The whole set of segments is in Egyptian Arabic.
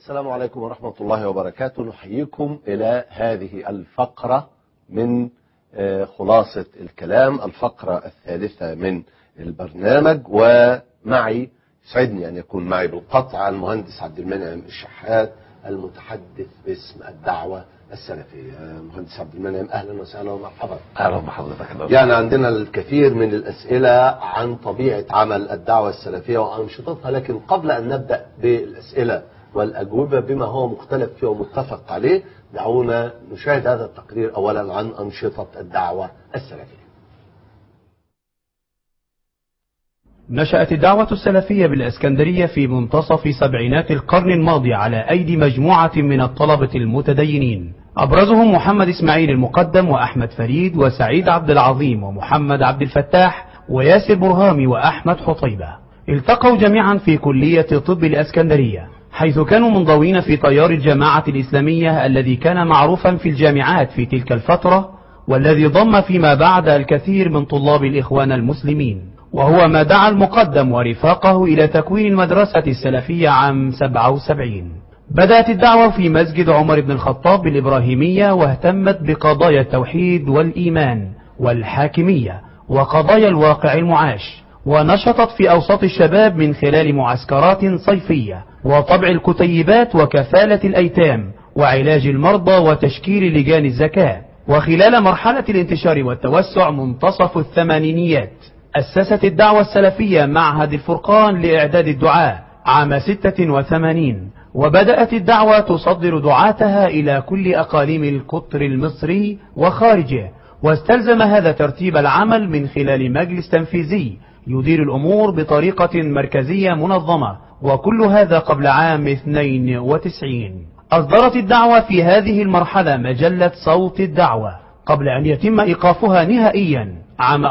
السلام عليكم ورحمة الله وبركاته نحييكم إلى هذه الفقرة من آه، خلاصة الكلام الفقرة الثالثة من البرنامج ومعي سعدني أن يكون معي بالقطع المهندس عبد المنعم الشحات المتحدث باسم الدعوة السلفية مهندس عبد المنعم أهلا وسهلا ومرحبا اهلا بحضرتك يعني عندنا الكثير من الأسئلة عن طبيعة عمل الدعوة السلفية وأنشطتها لكن قبل أن نبدأ بالأسئلة والأجوبة بما هو مختلف فيه ومتفق عليه دعونا نشاهد هذا التقرير أولا عن أنشطة الدعوة السلفية نشأت الدعوة السلفية بالإسكندرية في منتصف سبعينات القرن الماضي على أيدي مجموعة من الطلبة المتدينين أبرزهم محمد إسماعيل المقدم وأحمد فريد وسعيد عبد العظيم ومحمد عبد الفتاح وياسر برهامي وأحمد حطيبة التقوا جميعا في كلية طب الإسكندرية حيث كانوا منضوين في تيار الجماعة الإسلامية الذي كان معروفا في الجامعات في تلك الفترة والذي ضم فيما بعد الكثير من طلاب الإخوان المسلمين وهو ما دعا المقدم ورفاقه إلى تكوين المدرسة السلفية عام 77 بدأت الدعوة في مسجد عمر بن الخطاب بالإبراهيمية واهتمت بقضايا التوحيد والإيمان والحاكمية وقضايا الواقع المعاش ونشطت في أوساط الشباب من خلال معسكرات صيفية وطبع الكتيبات وكفالة الأيتام وعلاج المرضى وتشكيل لجان الزكاة وخلال مرحلة الانتشار والتوسع منتصف الثمانينيات أسست الدعوة السلفية معهد الفرقان لإعداد الدعاء عام 86 وبدأت الدعوة تصدر دعاتها إلى كل أقاليم القطر المصري وخارجه واستلزم هذا ترتيب العمل من خلال مجلس تنفيذي يدير الأمور بطريقة مركزية منظمة وكل هذا قبل عام 92 أصدرت الدعوة في هذه المرحلة مجلة صوت الدعوة قبل أن يتم إيقافها نهائيا عام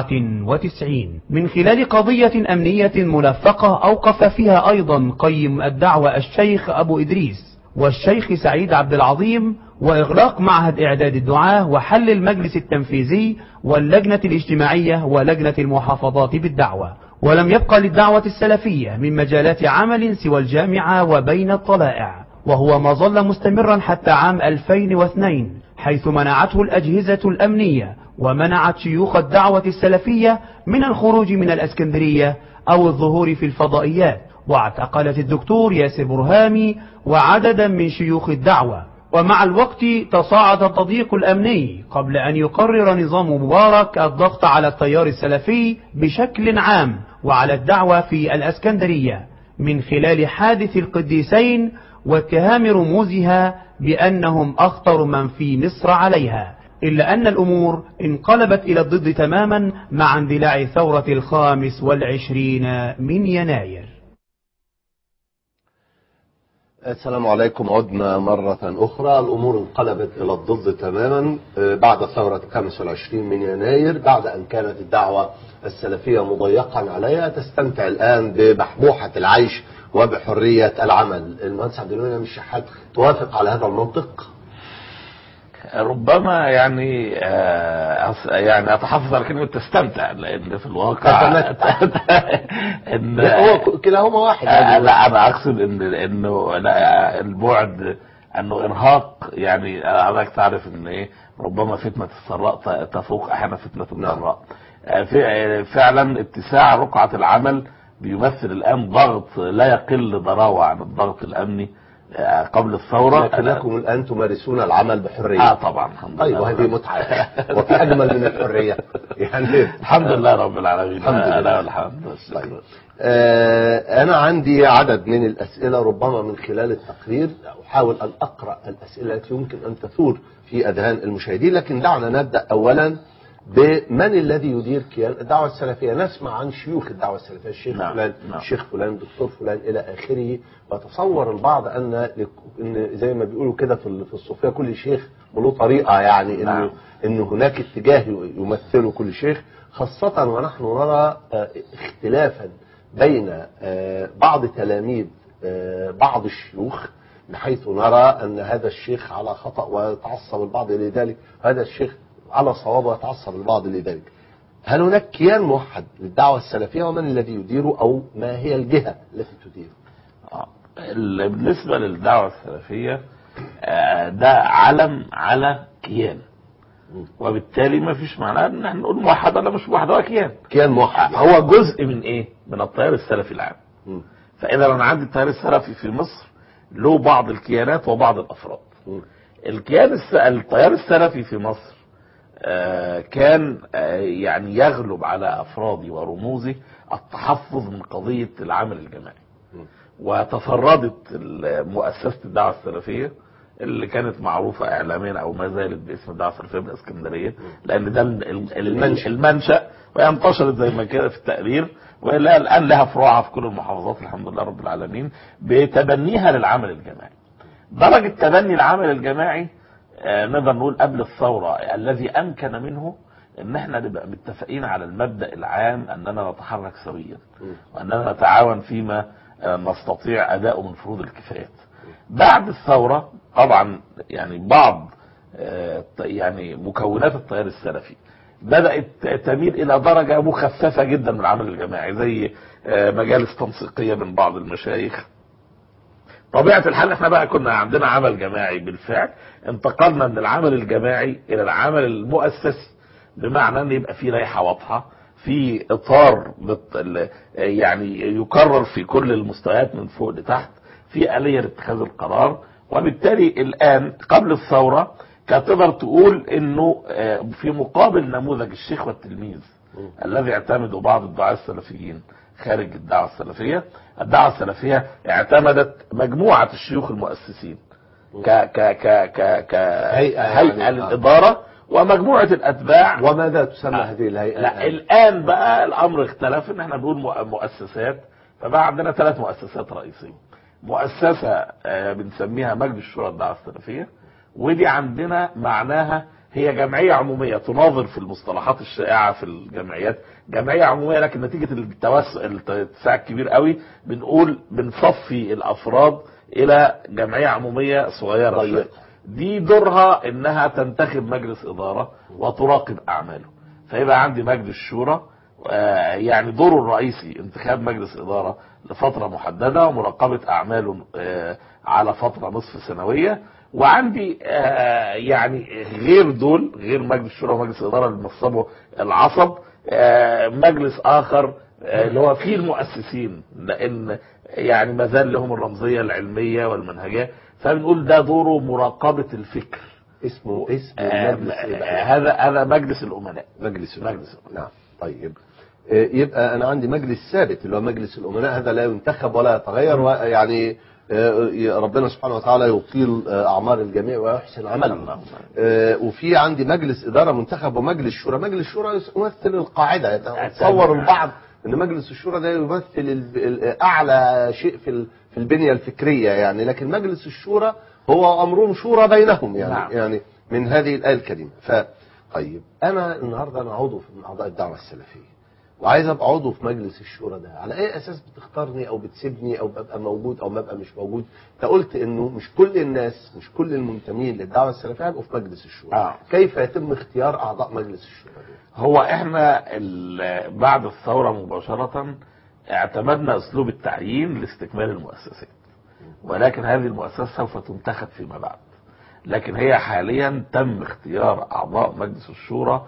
94 من خلال قضية أمنية ملفقة أوقف فيها أيضا قيم الدعوة الشيخ أبو إدريس والشيخ سعيد عبد العظيم وإغلاق معهد إعداد الدعاة وحل المجلس التنفيذي واللجنة الاجتماعية ولجنة المحافظات بالدعوة ولم يبقى للدعوة السلفية من مجالات عمل سوى الجامعة وبين الطلائع وهو ما ظل مستمرا حتى عام 2002 حيث منعته الأجهزة الأمنية ومنعت شيوخ الدعوة السلفية من الخروج من الأسكندرية أو الظهور في الفضائيات واعتقلت الدكتور ياسر برهامي وعددا من شيوخ الدعوة ومع الوقت تصاعد التضييق الأمني قبل أن يقرر نظام مبارك الضغط على التيار السلفي بشكل عام وعلى الدعوة في الأسكندرية من خلال حادث القديسين واتهام رموزها بأنهم أخطر من في مصر عليها إلا أن الأمور انقلبت إلى الضد تماما مع اندلاع ثورة الخامس والعشرين من يناير السلام عليكم عدنا مرة أخرى الأمور انقلبت إلى الضد تماما بعد ثورة 25 من يناير بعد أن كانت الدعوة السلفية مضيقا عليها تستمتع الآن بمحبوحة العيش وبحرية العمل المهندس عبد المنعم الشحات توافق على هذا المنطق ربما يعني آه يعني اتحفظ على كلمه تستمتع لان في الواقع ان هو كلاهما واحد آه لا انا اقصد ان انه لا البعد انه ارهاق يعني حضرتك تعرف ان ايه ربما فتنه السراء تفوق احيانا فتنه الضراء آه فعلا اتساع رقعه العمل بيمثل الان ضغط لا يقل ضراوه عن الضغط الامني قبل الثورة لكنكم الآن تمارسون العمل بحرية اه طبعا الحمد طيب وهذه متعة وفي أجمل من الحرية يعني الحمد لله رب العالمين الحمد لله الحمد طيب. آه أنا عندي عدد من الأسئلة ربما من خلال التقرير أحاول أن أقرأ الأسئلة التي يمكن أن تثور في أذهان المشاهدين لكن دعنا نبدأ أولا بمن الذي يدير كيان الدعوة السلفية نسمع عن شيوخ الدعوة السلفية الشيخ نعم. فلان نعم. الشيخ فلان دكتور فلان إلى آخره وتصور البعض أن إن زي ما بيقولوا كده في في الصوفية كل شيخ له طريقة يعني إنه نعم. إن هناك اتجاه يمثله كل شيخ خاصة ونحن نرى آه، اختلافا بين آه، بعض تلاميذ آه، بعض الشيوخ بحيث نرى أن هذا الشيخ على خطأ ويتعصب البعض لذلك هذا الشيخ على صواب ويتعصب البعض لذلك هل هناك كيان موحد للدعوة السلفية ومن الذي يديره أو ما هي الجهة التي تديره آه. ال- بالنسبة للدعوة السلفية آه، ده علم على كيان وبالتالي ما فيش معناه ان احنا نقول موحد ولا مش موحد هو كيان كيان موحد يعني. هو جزء من ايه؟ من التيار السلفي العام مم. فاذا انا عندي التيار السلفي في مصر له بعض الكيانات وبعض الافراد مم. الكيان الس... التيار السلفي في مصر آه، كان آه، يعني يغلب على افرادي ورموزي التحفظ من قضيه العمل الجماعي مم. وتفردت ال- مؤسسه الدعوه السلفيه اللي كانت معروفه اعلاميا او ما زالت باسم الدعوه السلفيه بالاسكندريه لان ده ال- ال- المنشأ. المنشا وهي انتشرت زي ما كده في التقرير ولا الان لها فروعها في كل المحافظات الحمد لله رب العالمين بتبنيها للعمل الجماعي درجة تبني العمل الجماعي آه، نقدر نقول قبل الثورة الذي أمكن منه إن احنا نبقى متفقين على المبدأ العام أننا نتحرك سويا وأننا نتعاون فيما آه، نستطيع أداؤه من فروض الكفايات بعد الثورة طبعا يعني بعض آه، يعني مكونات التيار السلفي بدأت تميل إلى درجة مخففة جدا من العمل الجماعي زي آه، مجالس تنسيقية من بعض المشايخ طبيعة الحال احنا بقى كنا عندنا عمل جماعي بالفعل انتقلنا من العمل الجماعي الى العمل المؤسسي بمعنى ان يبقى في لائحة واضحة في اطار بت- ال- يعني يكرر في كل المستويات من فوق لتحت في آلية لاتخاذ القرار وبالتالي الآن قبل الثورة كانت تقدر تقول انه آه، في مقابل نموذج الشيخ والتلميذ الذي اعتمده بعض الدعاة السلفيين خارج الدعوة السلفية الدعوة السلفية اعتمدت مجموعة الشيوخ المؤسسين ك ك ك ك ك هيئة هيئة يعني. للإدارة ومجموعة الأتباع وماذا تسمى آه. هذه الهيئة لا الآن؟ الآن بقى الأمر اختلف إن احنا بنقول مؤ- مؤسسات فبقى عندنا ثلاث مؤسسات رئيسية مؤسسة آه، بنسميها مجلس الشورى الدعوة السلفية ودي عندنا معناها هي جمعية عمومية تناظر في المصطلحات الشائعة في الجمعيات جمعية عمومية لكن نتيجة التوسع الاتساع الكبير قوي بنقول بنصفي الأفراد إلى جمعية عمومية صغيرة ضيقة. شوية. دي دورها انها تنتخب مجلس اداره وتراقب اعماله فيبقى عندي مجلس شورى آه، يعني دوره الرئيسي انتخاب مجلس اداره لفتره محدده ومراقبه اعماله آه، على فتره نصف سنويه وعندي آه، يعني غير دول غير مجلس الشورى ومجلس الاداره اللي بنصبه العصب آه، مجلس اخر آه، اللي هو فيه المؤسسين لان يعني ما زال لهم الرمزيه العلميه والمنهجيه فبنقول ده دوره مراقبه الفكر اسمه اسم آه، مجلس إيه آه، بقى؟ هذا هذا مجلس الامناء مجلس مجلس نعم طيب آه، يبقى انا عندي مجلس ثابت اللي هو مجلس الامناء هذا لا ينتخب ولا يتغير ويعني آه، ربنا سبحانه وتعالى يطيل آه، اعمار الجميع ويحسن عملهم اللهم. آه، وفي عندي مجلس اداره منتخب ومجلس شورى مجلس شورى يمثل القاعده يتصور البعض ان مجلس الشورى ده يمثل ال- ال- اعلى شيء في ال- في البنيه الفكريه يعني لكن مجلس الشورى هو امرهم شورى بينهم يعني نعم. يعني من هذه الايه الكريمه ف طيب انا النهارده انا عضو من اعضاء الدعوه السلفيه وعايز ابقى عضو في مجلس الشورى ده على اي اساس بتختارني او بتسيبني او ببقى موجود او ما ابقى مش موجود انت قلت انه مش كل الناس مش كل المنتمين للدعوه السلفيه هيبقوا في مجلس الشورى آه. كيف يتم اختيار اعضاء مجلس الشورى دول هو احنا ال- بعد الثورة مباشرة اعتمدنا اسلوب التعيين لاستكمال المؤسسات ولكن هذه المؤسسة سوف تنتخب فيما بعد لكن هي حاليا تم اختيار اعضاء مجلس الشورى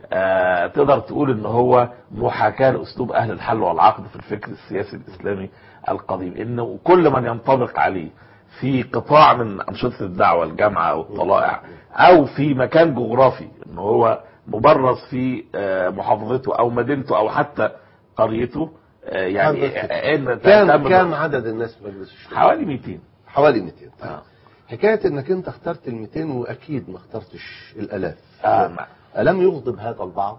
آه تقدر تقول ان هو محاكاة لاسلوب اهل الحل والعقد في الفكر السياسي الاسلامي القديم انه كل من ينطبق عليه في قطاع من انشطه الدعوه الجامعه او الطلائع او في مكان جغرافي ان هو مبرز في آه، محافظته او مدينته او حتى قريته آه، يعني هذا آه، ان كام تم- كام عدد الناس في مجلس الشورى حوالي 200 حوالي 200 طيب. آه. حكايه انك انت اخترت ال 200 واكيد ما اخترتش الالاف آه، نعم. الم يغضب هذا البعض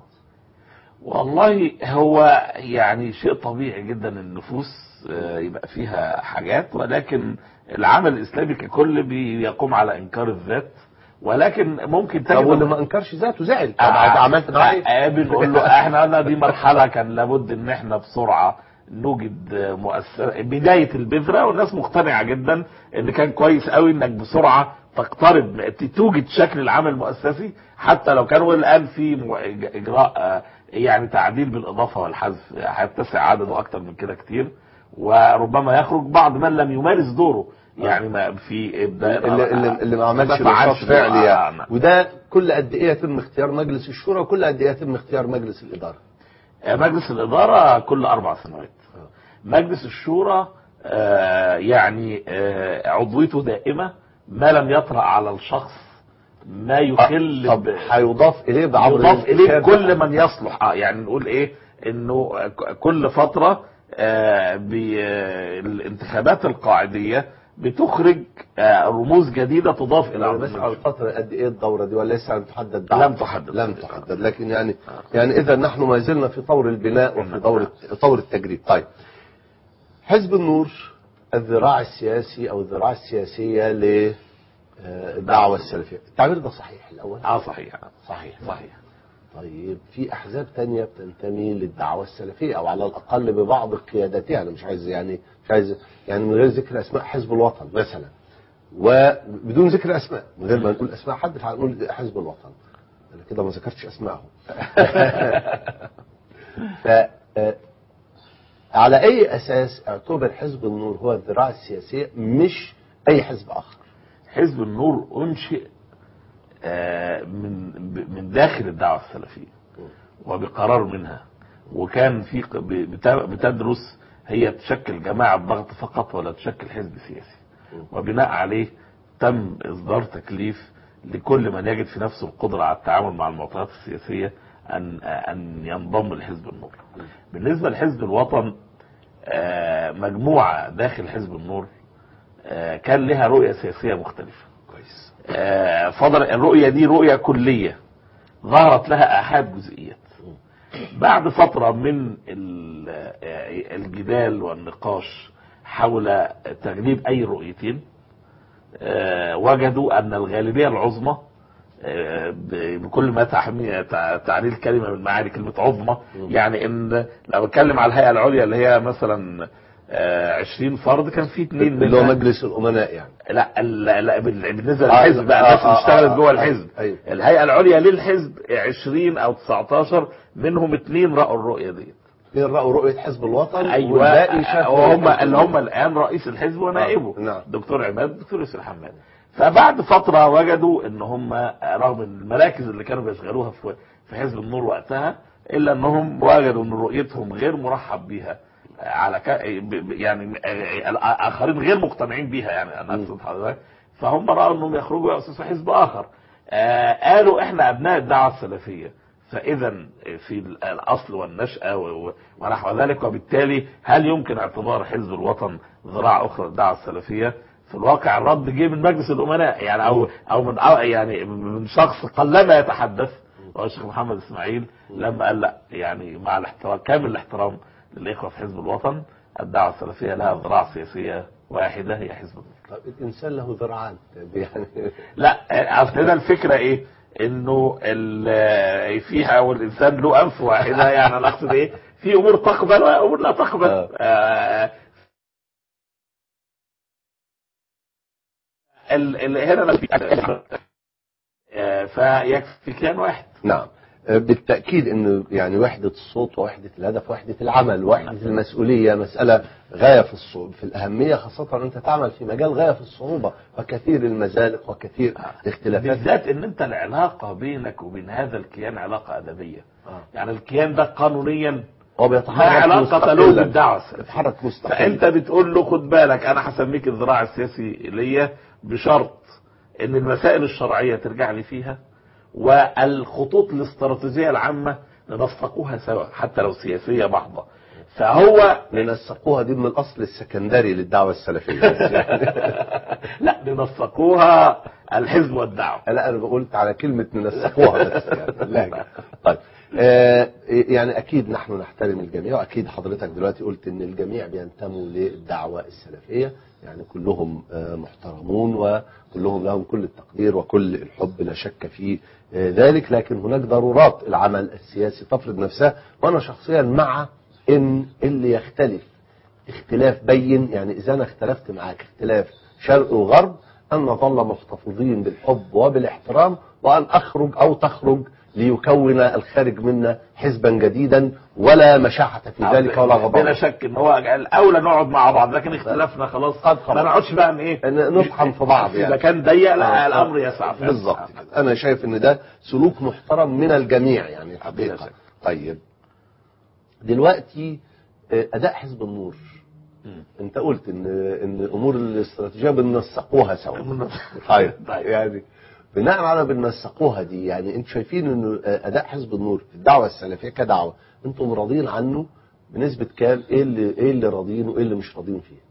والله هو يعني شيء طبيعي جدا النفوس آه، يبقى فيها حاجات ولكن العمل الاسلامي ككل بيقوم على انكار الذات ولكن ممكن طب واللي تجد ما انكرش ذاته زعل طب آه، عملت معاه ايه؟ آه، بنقول له احنا قلنا دي مرحله كان لابد ان احنا بسرعه نوجد آه، مؤسسه بدايه البذره والناس مقتنعه جدا ان كان كويس قوي انك بسرعه تقترب توجد شكل العمل المؤسسي حتى لو كانوا الان في مو- اجراء آه، يعني تعديل بالاضافه والحذف هيتسع عدده اكتر من كده كتير وربما يخرج بعض من لم يمارس دوره يعني ما في ابداء اللي, اللي, اللي ما عملش ما فعلش نشاط فعلي دوره. يعني آه، وده كل قد ايه يتم اختيار مجلس الشورى وكل قد ايه يتم اختيار مجلس الاداره مجلس الإدارة كل أربع سنوات مجلس الشورى آه، يعني آه، عضويته دائمة ما لم يطرأ على الشخص ما يخل طب ب- هيضاف اليه بعبر يضاف إليه الانتخاب كل من يصلح آه، يعني نقول إيه إنه ك- كل فترة آه، بي- آه، الانتخابات القاعدية بتخرج آه، رموز جديدة تضاف إلى انا عضو بسأل المجلس. الفترة قد ايه الدورة دي ولا لسه لم تحدد لم تحدد. لم تحدد لكن يعني يعني اذا نحن ما زلنا في طور البناء وفي طور طور التجريب طيب حزب النور الذراع السياسي او الذراع السياسية للدعوة السلفية التعبير ده صحيح الاول اه صحيح صحيح صحيح طيب في احزاب تانية بتنتمي للدعوة السلفية او على الاقل ببعض قياداتها انا مش عايز يعني مش عايز يعني من غير ذكر اسماء حزب الوطن مثلا وبدون ذكر اسماء من غير ما نقول اسماء حد هنقول حزب الوطن انا كده ما ذكرتش اسمائهم ف آه، على اي اساس اعتبر حزب النور هو الذراع السياسية مش اي حزب اخر حزب النور انشئ آه، من ب- من داخل الدعوه السلفيه وبقرار منها وكان في ق- ب- بت- بتدرس هي تشكل جماعه ضغط فقط ولا تشكل حزب سياسي وبناء عليه تم اصدار تكليف لكل من يجد في نفسه القدره على التعامل مع المعطيات السياسيه ان ان ينضم لحزب النور. بالنسبه لحزب الوطن آه، مجموعه داخل حزب النور آه، كان لها رؤيه سياسيه مختلفه. كويس آه، فضل الرؤية دي رؤية كلية ظهرت لها آحاد جزئيات بعد فترة من ال- آه، الجدال والنقاش حول تغليب أي رؤيتين آه، وجدوا أن الغالبية العظمى آه، ب- بكل ما تحمي تع- تعني الكلمة من معاني كلمة عظمى يعني ان لو اتكلم على الهيئة العليا اللي هي مثلا آه، 20 فرد كان في اثنين اللي هو منها مجلس الامناء يعني لا ال- لا بال- بالنسبه آه، للحزب بقى آه، الناس اللي آه، اشتغلت آه، جوه آه، الحزب أيوة. الهيئه العليا للحزب 20 او 19 منهم اثنين راوا الرؤيه دي اثنين راوا رؤيه حزب الوطن ايوه والباقي شافوا وهم رؤية اللي هم الان رئيس الحزب ونائبه آه، نعم. دكتور عماد الدكتور ياسر حماد فبعد فتره وجدوا ان هم رغم إن المراكز اللي كانوا بيشغلوها في في حزب النور وقتها الا انهم وجدوا ان رؤيتهم غير مرحب بيها على ك... ب- ب- يعني الاخرين غير مقتنعين بيها يعني انا اقصد حضرتك فهم راوا انهم يخرجوا ياسسوا حزب اخر آه قالوا احنا ابناء الدعوه السلفيه فاذا في الاصل والنشاه و- و- ونحو ذلك وبالتالي هل يمكن اعتبار حزب الوطن ذراع اخرى للدعوه السلفيه؟ في الواقع الرد جه من مجلس الامناء يعني او او من أو يعني من شخص قلما يتحدث وهو الشيخ محمد اسماعيل لما قال لا يعني مع الاحترام كامل الاحترام للاخوه في حزب الوطن الدعوه السلفيه لها ذراع سياسيه واحده هي حزب الوطن. طب الانسان له ذراعان يعني لا اصل هنا الفكره ايه؟ انه ال- فيها والانسان له انف واحده يعني انا اقصد ايه؟ في امور تقبل وامور لا تقبل. آه. آه ال- ال- هنا في آه، فيكفي كيان واحد. نعم بالتأكيد انه يعني وحدة الصوت ووحدة الهدف وحدة العمل وحدة المسؤولية مسألة غاية في الصعوبة في الأهمية خاصة أنت تعمل في مجال غاية في الصعوبة وكثير المزالق وكثير الاختلافات بالذات ان انت العلاقه بينك وبين هذا الكيان علاقه ادبيه. آه. يعني الكيان ده قانونيا هو لا بيتحرك علاقه له مستقلاً. بالدعوه السلفيه. بيتحرك مستقلا فانت بتقول له خد بالك انا هسميك الذراع السياسي ليا بشرط ان المسائل الشرعيه ترجع لي فيها والخطوط الاستراتيجيه العامه ننسقوها سوا حتى لو سياسيه محضه فهو ننسقوها دي من الأصل السكندري للدعوة السلفية لا ننسقوها الحزب والدعوه لا أنا قلت على كلمة ننسقوها بس يعني اللهجة. طيب آه يعني أكيد نحن نحترم الجميع وأكيد حضرتك دلوقتي قلت إن الجميع بينتموا للدعوة السلفية يعني كلهم آه محترمون وكلهم لهم كل التقدير وكل الحب لا شك في آه ذلك لكن هناك ضرورات العمل السياسي تفرض نفسها وأنا شخصيا مع إن اللي يختلف اختلاف بين يعني إذا أنا اختلفت معاك اختلاف شرق وغرب أن نظل محتفظين بالحب وبالاحترام وأن أخرج أو تخرج ليكون الخارج منا حزبا جديدا ولا مشاحة في ذلك ولا بلا غضب شك ان هو الاولى نقعد مع بعض لكن اختلافنا خلاص قد خلاص. ما نقعدش بقى ان ايه إن نطحن في بعض اذا يعني كان ضيق لا آه، الامر آه. يسع فعلا. بالظبط كده. انا شايف ان ده سلوك محترم من الجميع يعني بلا الحقيقه شك. طيب دلوقتي آه، اداء حزب النور مم. انت قلت ان ان الامور الاستراتيجيه بننسقوها سوا طيب طيب. يعني بناء على بننسقوها دي يعني انتوا شايفين انه آه، اداء حزب النور في الدعوه السلفيه كدعوه انتم راضيين عنه بنسبه كام ايه اللي ايه اللي راضيين وايه اللي مش راضيين فيه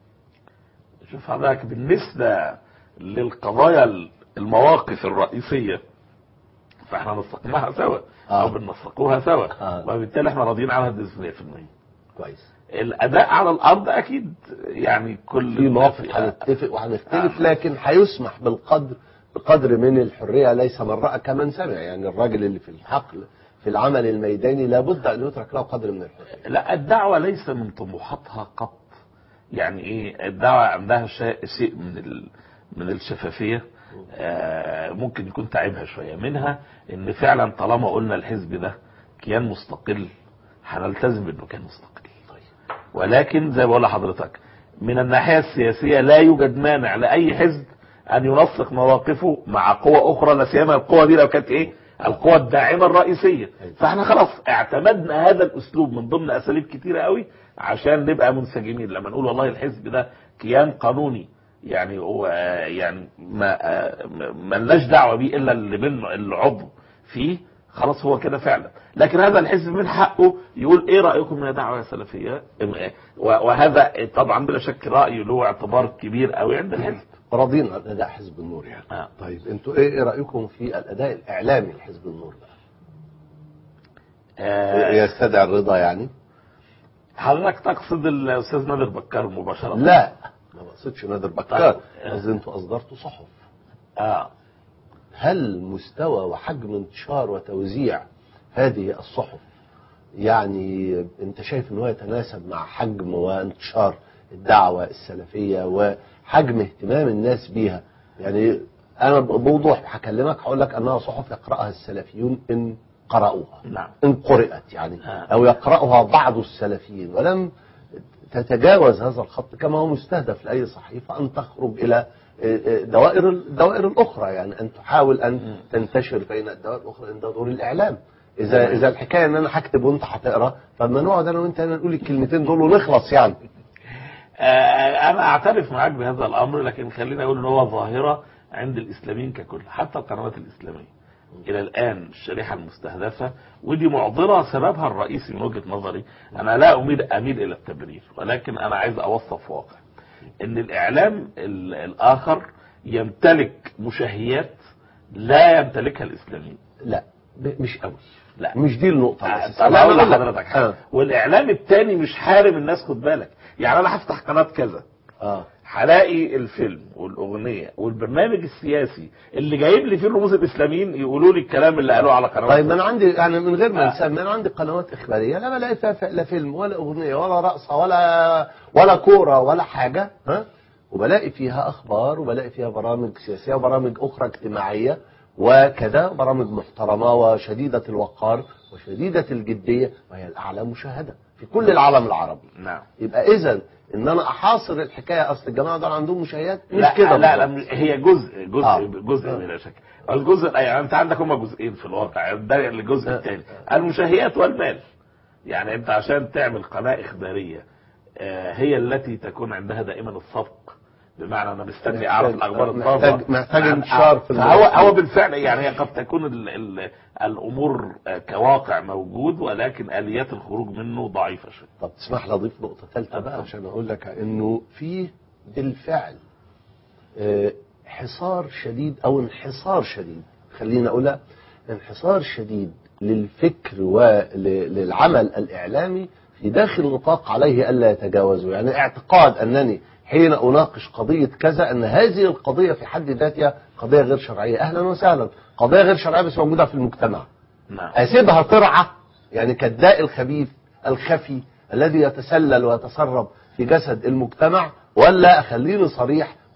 شوف حضرتك بالنسبة للقضايا المواقف الرئيسية فاحنا نسقناها سوا آه. او بنسقوها سوا آه. وبالتالي احنا راضيين عنها بنسبة 100% كويس الاداء على الارض اكيد يعني كل في مواقف هنتفق وهنختلف لكن هيسمح بالقدر بقدر من الحريه ليس من راى كمن سمع يعني الراجل اللي في الحقل في العمل الميداني لابد ان يترك له قدر من الحريه لا الدعوة ليس من طموحاتها قط يعني ايه الدعوة عندها شيء شيء من ال من الشفافية آه ممكن يكون تعبها شوية منها ان فعلا طالما قلنا الحزب ده كيان مستقل هنلتزم بانه كان مستقل ولكن زي ما بقول لحضرتك من الناحية السياسية لا يوجد مانع لأي حزب أن ينسق مواقفه مع قوى أخرى لا سيما القوى دي لو كانت إيه؟ القوى الداعمة الرئيسية فاحنا خلاص اعتمدنا هذا الأسلوب من ضمن أساليب كتيرة قوي عشان نبقى منسجمين لما نقول والله الحزب ده كيان قانوني يعني هو آه، يعني ما آه، ما لناش دعوه بيه الا اللي منه العضو فيه خلاص هو كده فعلا لكن هذا الحزب من حقه يقول ايه رايكم من الدعوه السلفيه و- وهذا طبعا بلا شك راي له اعتبار كبير قوي عند الحزب راضين عن اداء حزب النور يعني آه. طيب انتوا ايه إيه رايكم في الاداء الاعلامي لحزب النور بقى آه، يستدعي الرضا يعني حضرتك تقصد الاستاذ نادر بكار مباشره لا ما بقصدش نادر بكار طيب. قصدي انتوا اصدرتوا صحف اه هل مستوى وحجم انتشار وتوزيع هذه الصحف يعني انت شايف ان هو يتناسب مع حجم وانتشار الدعوة السلفية وحجم اهتمام الناس بيها يعني انا بوضوح هكلمك هقول لك انها صحف يقرأها السلفيون ان قرأوها نعم ان قرأت يعني آه. او يقرأها بعض السلفيين ولم تتجاوز هذا الخط كما هو مستهدف لأي صحيفة أن تخرج إلى دوائر الدوائر الأخرى يعني أن تحاول أن تنتشر بين الدوائر الأخرى إن ده دور الإعلام إذا إذا الحكاية إن أنا هكتب وأنت هتقرا فما نقعد أنا وأنت نقول الكلمتين دول ونخلص يعني آه، انا اعترف معاك بهذا الامر لكن خليني اقول ان هو ظاهره عند الاسلاميين ككل حتى القنوات الاسلاميه الى الان الشريحه المستهدفه ودي معضله سببها الرئيسي من وجهه نظري انا لا اميل اميل الى التبرير ولكن انا عايز اوصف واقع ان الاعلام ال- الاخر يمتلك مشاهيات لا يمتلكها الاسلاميين لا ب- مش قوي لا مش دي النقطة آه، بس طب لا، اقول لا، لا. لحضرتك حاجه آه. والاعلام التاني مش حارم الناس خد بالك يعني انا هفتح قناه كذا آه. هلاقي الفيلم والاغنيه والبرنامج السياسي اللي جايب لي فيه الرموز الاسلاميين يقولوا لي الكلام اللي قالوه على قنوات طيب ما انا عندي يعني من غير ما آه. نسمي انا عندي قنوات اخباريه لا بلاقي فيها ف- لا فيلم ولا اغنيه ولا رقصه ولا ولا كوره ولا حاجه ها وبلاقي فيها اخبار وبلاقي فيها برامج سياسيه وبرامج اخرى اجتماعيه وكذا برامج محترمه وشديده الوقار وشديده الجديه وهي الاعلى مشاهده في كل العالم العربي نعم يبقى اذا ان انا احاصر الحكايه اصل الجماعه دول عندهم مشاهدات مش لا كده لا, لا بالظبط. هي جزء جزء آه. جزء بلا شك الجزء يعني انت عندك هما جزئين في الواقع ده الجزء الثاني المشاهيات والمال يعني انت عشان تعمل قناه اخباريه آه، هي التي تكون عندها دائما السبق بمعنى انا مستني محتاج- اعرف الاخبار محتاج- الطازه محتاج نعم، انتشار في فهو المنصة. هو بالفعل يعني هي قد تكون ال ال الامور آه، كواقع موجود ولكن اليات الخروج منه ضعيفه شويه طب تسمح لي اضيف نقطة ثالثة بقى عشان اقول لك انه في بالفعل آه، حصار شديد او انحصار شديد خلينا اقولها انحصار شديد للفكر وللعمل الاعلامي في داخل نطاق عليه الا يتجاوزه يعني اعتقاد انني حين اناقش قضية كذا ان هذه القضية في حد ذاتها قضية غير شرعية اهلا وسهلا قضية غير شرعية بس موجودة في المجتمع نعم اسيبها ترعى يعني كالداء الخبيث الخفي الذي يتسلل ويتسرب في جسد المجتمع ولا اخليني صريح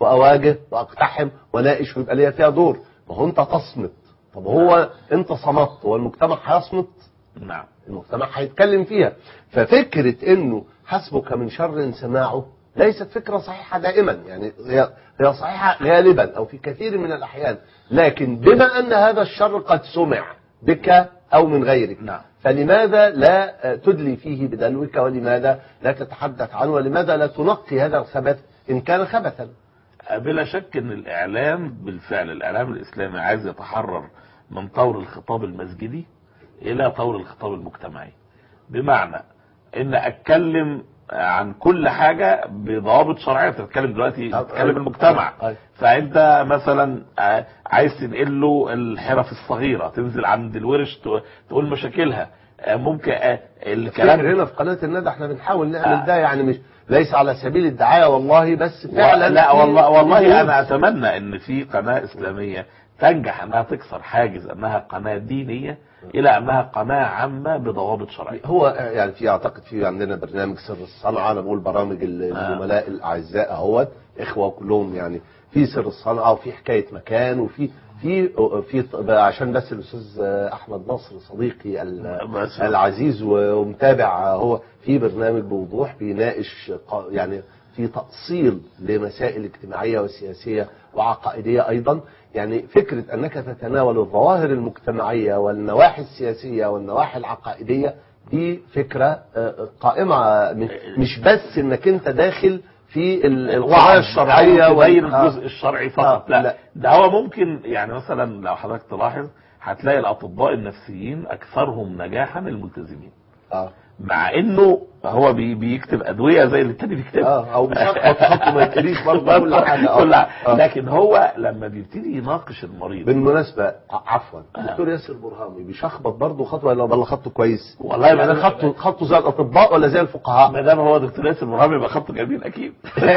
واواجه واقتحم واناقش ويبقى ليا فيها دور ما هو انت تصمت طب هو انت صمت هو المجتمع هيصمت نعم المجتمع هيتكلم فيها ففكرة انه حسبك من شر سماعه ليست فكرة صحيحة دائما يعني هي هي صحيحة غالبا او في كثير من الاحيان لكن بما ان هذا الشر قد سمع بك او من غيرك نعم. فلماذا لا تدلي فيه بدلوك ولماذا لا تتحدث عنه ولماذا لا تنقي هذا الخبث ان كان خبثا بلا شك ان الاعلام بالفعل الاعلام الاسلامي عايز يتحرر من طور الخطاب المسجدي الى طور الخطاب المجتمعي بمعنى ان اتكلم عن كل حاجة بضوابط شرعية بتتكلم دلوقتي أه، بتتكلم أه. المجتمع أه. فانت مثلا ع- عايز تنقل له الحرف الصغيرة تنزل عند الورش ت- تقول مشاكلها آه، ممكن آه، الكلام الكلام هنا في قناة الندى احنا بنحاول نعمل آه. ده يعني مش ليس على سبيل الدعاية والله بس فعلا لا في- والله والله في انا اتمنى ان في قناه اسلاميه تنجح انها تكسر حاجز انها قناه دينيه الى انها قناه عامه بضوابط شرعيه هو يعني في اعتقد في عندنا برنامج سر الصنعه انا بقول برامج ال- آه. الزملاء الاعزاء اهوت اخوه كلهم يعني في سر الصنعه وفي حكايه مكان وفي في في عشان بس الاستاذ احمد نصر صديقي ال- بس. العزيز ومتابع هو في برنامج بوضوح بيناقش ق- يعني في تأصيل لمسائل اجتماعية وسياسية وعقائدية أيضا يعني فكرة أنك تتناول الظواهر المجتمعية والنواحي السياسية والنواحي العقائدية دي فكرة آه، قائمة م- مش بس أنك أنت داخل في ال- القضايا الشرعية أو تبين وال- آه. الجزء الشرعي فقط آه، لا. لا. ده هو ممكن يعني مثلا لو حضرتك تلاحظ هتلاقي الاطباء النفسيين اكثرهم نجاحا الملتزمين آه. مع انه هو بي بيكتب ادويه زي اللي التاني بيكتبها آه، أو بيشخبط خطه ما يتقريش برضه كل حاجة آه. كل حاجة. آه. لكن هو لما بيبتدي يناقش المريض بالمناسبة ع- عفوا آه. دكتور ياسر برهامي بيشخبط برضه خطوة ولا ولا خطه كويس؟ والله يعني ما- خطه خطه زي الأطباء ولا زي الفقهاء؟ ما دام هو دكتور ياسر برهامي يبقى خطه جميل اكيد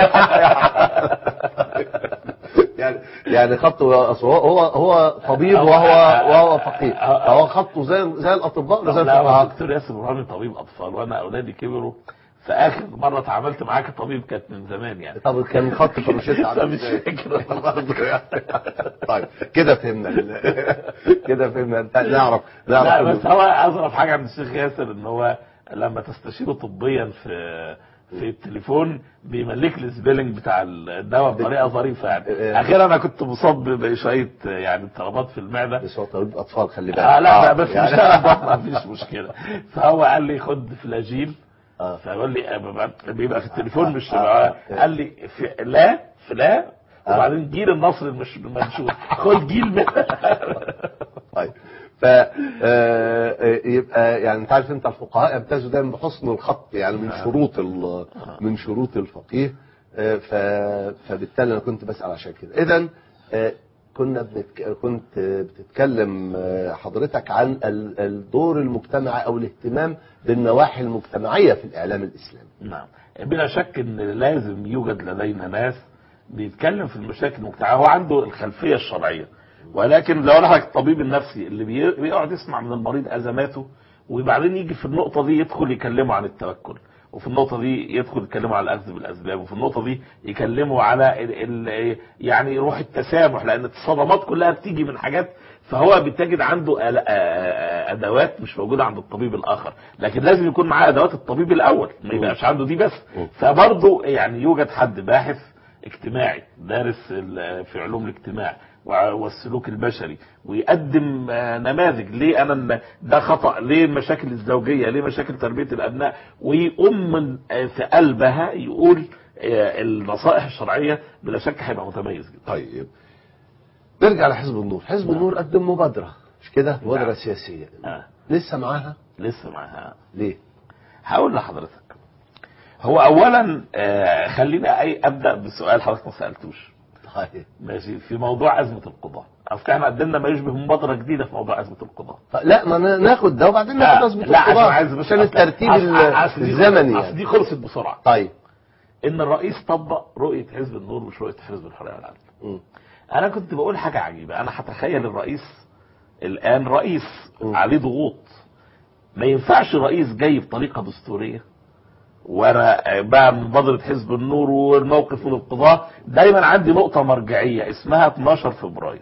يعني يعني خطه أصل هو هو هو طبيب هو- وهو وهو فقيه فهو خطه زي زي الأطباء ولا زي لا هو الفقهاء؟ دكتور ياسر برهامي طبيب اطفال وانا اولادي كبروا فاخر مره اتعاملت معاه كطبيب كانت من زمان يعني طب كان خط فروشيت عامل مش ازاي؟ فاكر. برضه يعني. طيب كده فهمنا ال- كده فهمنا انت نعرف نعرف لا إنه- بس هو اظرف حاجه عند الشيخ ياسر ان هو لما تستشيره طبيا في في التليفون بيملك لي السبيلنج بتاع الدواء بطريقه ظريفه يعني إيه. اخيرا انا كنت مصاب بشويه يعني اضطرابات في المعده بس هو طبيب أطفال خلي بالك آه لا, لا بس يعني- مش انا ما فيش مشكله فهو قال لي خد فلاجيل آه. فقال لي أبقى- بيبقى في التليفون مش آه. قال لي في لا في لا وبعدين جيل النصر مش منشور خد جيل من طيب ف آه، آه، يبقى يعني انت عارف انت الفقهاء يمتازوا دايما بحسن الخط يعني من شروط ال- من شروط الفقيه آه، ف فبالتالي انا كنت بسال عشان كده اذا آه، كنا بنتك... كنت بتتكلم آه، حضرتك عن ال- الدور المجتمعي او الاهتمام بالنواحي المجتمعيه في الاعلام الاسلامي نعم بلا شك ان لازم يوجد لدينا ناس بيتكلم في المشاكل المجتمعيه هو عنده الخلفيه الشرعيه ولكن لو انا الطبيب النفسي اللي بي- بيقعد يسمع من المريض ازماته وبعدين يجي في النقطه دي يدخل يكلمه عن التوكل وفي النقطة دي يدخل يتكلموا على الأخذ بالأسباب وفي النقطة دي يكلموا على ال ال يعني روح التسامح لأن الصدمات كلها بتيجي من حاجات فهو بتجد عنده آل- آ- آ- أدوات مش موجودة عند الطبيب الآخر لكن لازم يكون معاه أدوات الطبيب الأول ما يبقاش عنده دي بس فبرضه يعني يوجد حد باحث اجتماعي دارس ال- في علوم الاجتماع وع- والسلوك البشري ويقدم آه، نماذج ليه انا ن- ده خطا ليه المشاكل الزوجيه ليه مشاكل تربيه الابناء ويقوم من آه، في قلبها يقول آه، النصائح الشرعيه بلا شك هيبقى متميز جدا طيب نرجع لحزب النور حزب النور قدم مبادره مش كده مبادره نعم. سياسيه آه. لسه معاها لسه معاها ليه هقول لحضرتك هو اولا آه، خليني أي ابدا بسؤال حضرتك ما سالتوش طيب ماشي في موضوع ازمه القضاه اصل احنا قدمنا ما يشبه مبادره جديده في موضوع ازمه القضاه لا ما نا- ناخد ده وبعدين ناخد لا اظبط لا عشان القضاء عايز بس عشان الترتيب أصل- ال- أصل دي- الزمني اصل يعني دي خلصت بسرعه طيب ان الرئيس طبق رؤيه حزب النور مش رؤيه حزب الحريه والعدل مم. انا كنت بقول حاجه عجيبه انا هتخيل الرئيس الان رئيس مم. عليه ضغوط ما ينفعش رئيس جاي بطريقه دستوريه وانا بقى مبادره حزب النور والموقف من القضاه دايما عندي نقطه مرجعيه اسمها 12 فبراير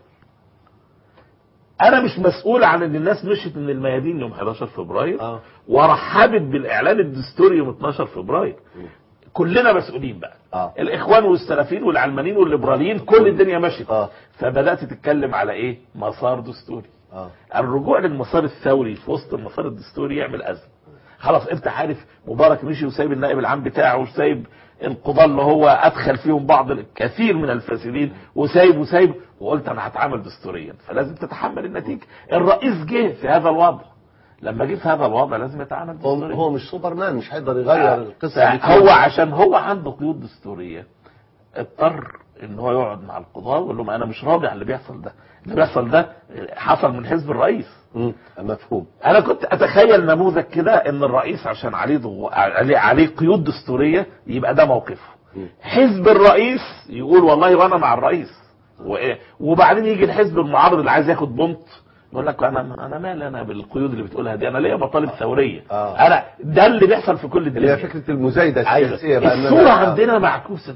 انا مش مسؤول عن ان الناس مشيت من الميادين يوم 11 فبراير آه. ورحبت بالاعلان الدستوري يوم 12 فبراير كلنا مسؤولين بقى آه. الاخوان والسلفيين والعلمانيين والليبراليين كل الدنيا مشيت آه. فبدات تتكلم على ايه مسار دستوري اه الرجوع للمسار الثوري في وسط المسار الدستوري يعمل ازمه خلاص انت عارف مبارك مشي وسايب النائب العام بتاعه وسايب القضاة اللي هو ادخل فيهم بعض الكثير من الفاسدين وسايب وسايب وقلت انا هتعامل دستوريا فلازم تتحمل النتيجه الرئيس جه في هذا الوضع لما جه في هذا الوضع لازم يتعامل هو دستوريا هو مش سوبرمان مش هيقدر يغير القصه دي هو عشان هو عنده قيود دستوريه اضطر ان هو يقعد مع القضاه ويقول لهم انا مش راضي على اللي بيحصل ده اللي بيحصل ده حصل من حزب الرئيس مم. مفهوم انا كنت اتخيل نموذج كده ان الرئيس عشان عليه ضغو... عليه عليه قيود دستوريه يبقى ده موقفه مم. حزب الرئيس يقول والله وانا مع الرئيس و... وبعدين يجي الحزب المعارض اللي عايز ياخد بونت يقول لك انا انا مالي انا بالقيود اللي بتقولها دي انا ليا مطالب ثوريه آه. انا ده اللي بيحصل في كل اللي هي الدنيا فكره المزايده أيوة. السياسيه بقى إنما- الصورة آه. عندنا معكوسة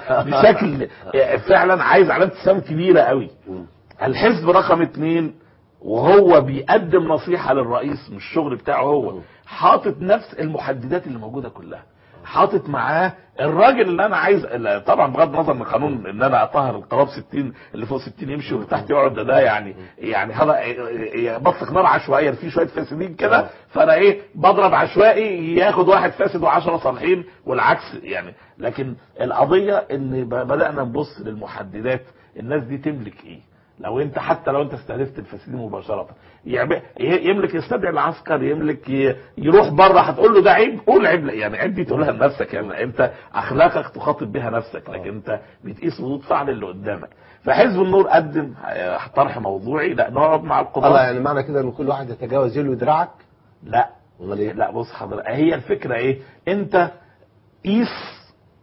بشكل فعلا عايز علامة استفهام كبيرة قوي مم. الحزب رقم اتنين وهو بيقدم نصيحة للرئيس مش الشغل بتاعه هو مم. حاطط نفس المحددات اللي موجودة كلها حاطط معاه الراجل اللي انا عايز لا، طبعا بغض النظر من قانون ان انا اطهر القراب 60 اللي فوق 60 يمشي واللي تحت يقعد ده, ده يعني يعني هذا بطلق نار عشوائيه في شويه فاسدين كده آه. فانا ايه بضرب عشوائي ياخد واحد فاسد وعشرة صالحين والعكس يعني لكن القضيه ان ب- بدانا نبص للمحددات الناس دي تملك ايه لو انت حتى لو انت استهدفت الفاسدين مباشره يعب- ي- يملك يستدعي العسكر يملك ي- يروح بره هتقول له ده عيب قول عيب لا، يعني عيب دي تقولها لنفسك يعني انت اخلاقك تخاطب بها نفسك لكن انت بتقيس ردود فعل اللي قدامك فحزب النور قدم اه، طرح موضوعي لا نقعد مع الله القضاه يعني معنى كده ان كل واحد يتجاوز يلو دراعك لا امال ايه؟ لا بص حضرتك هي الفكره ايه انت قيس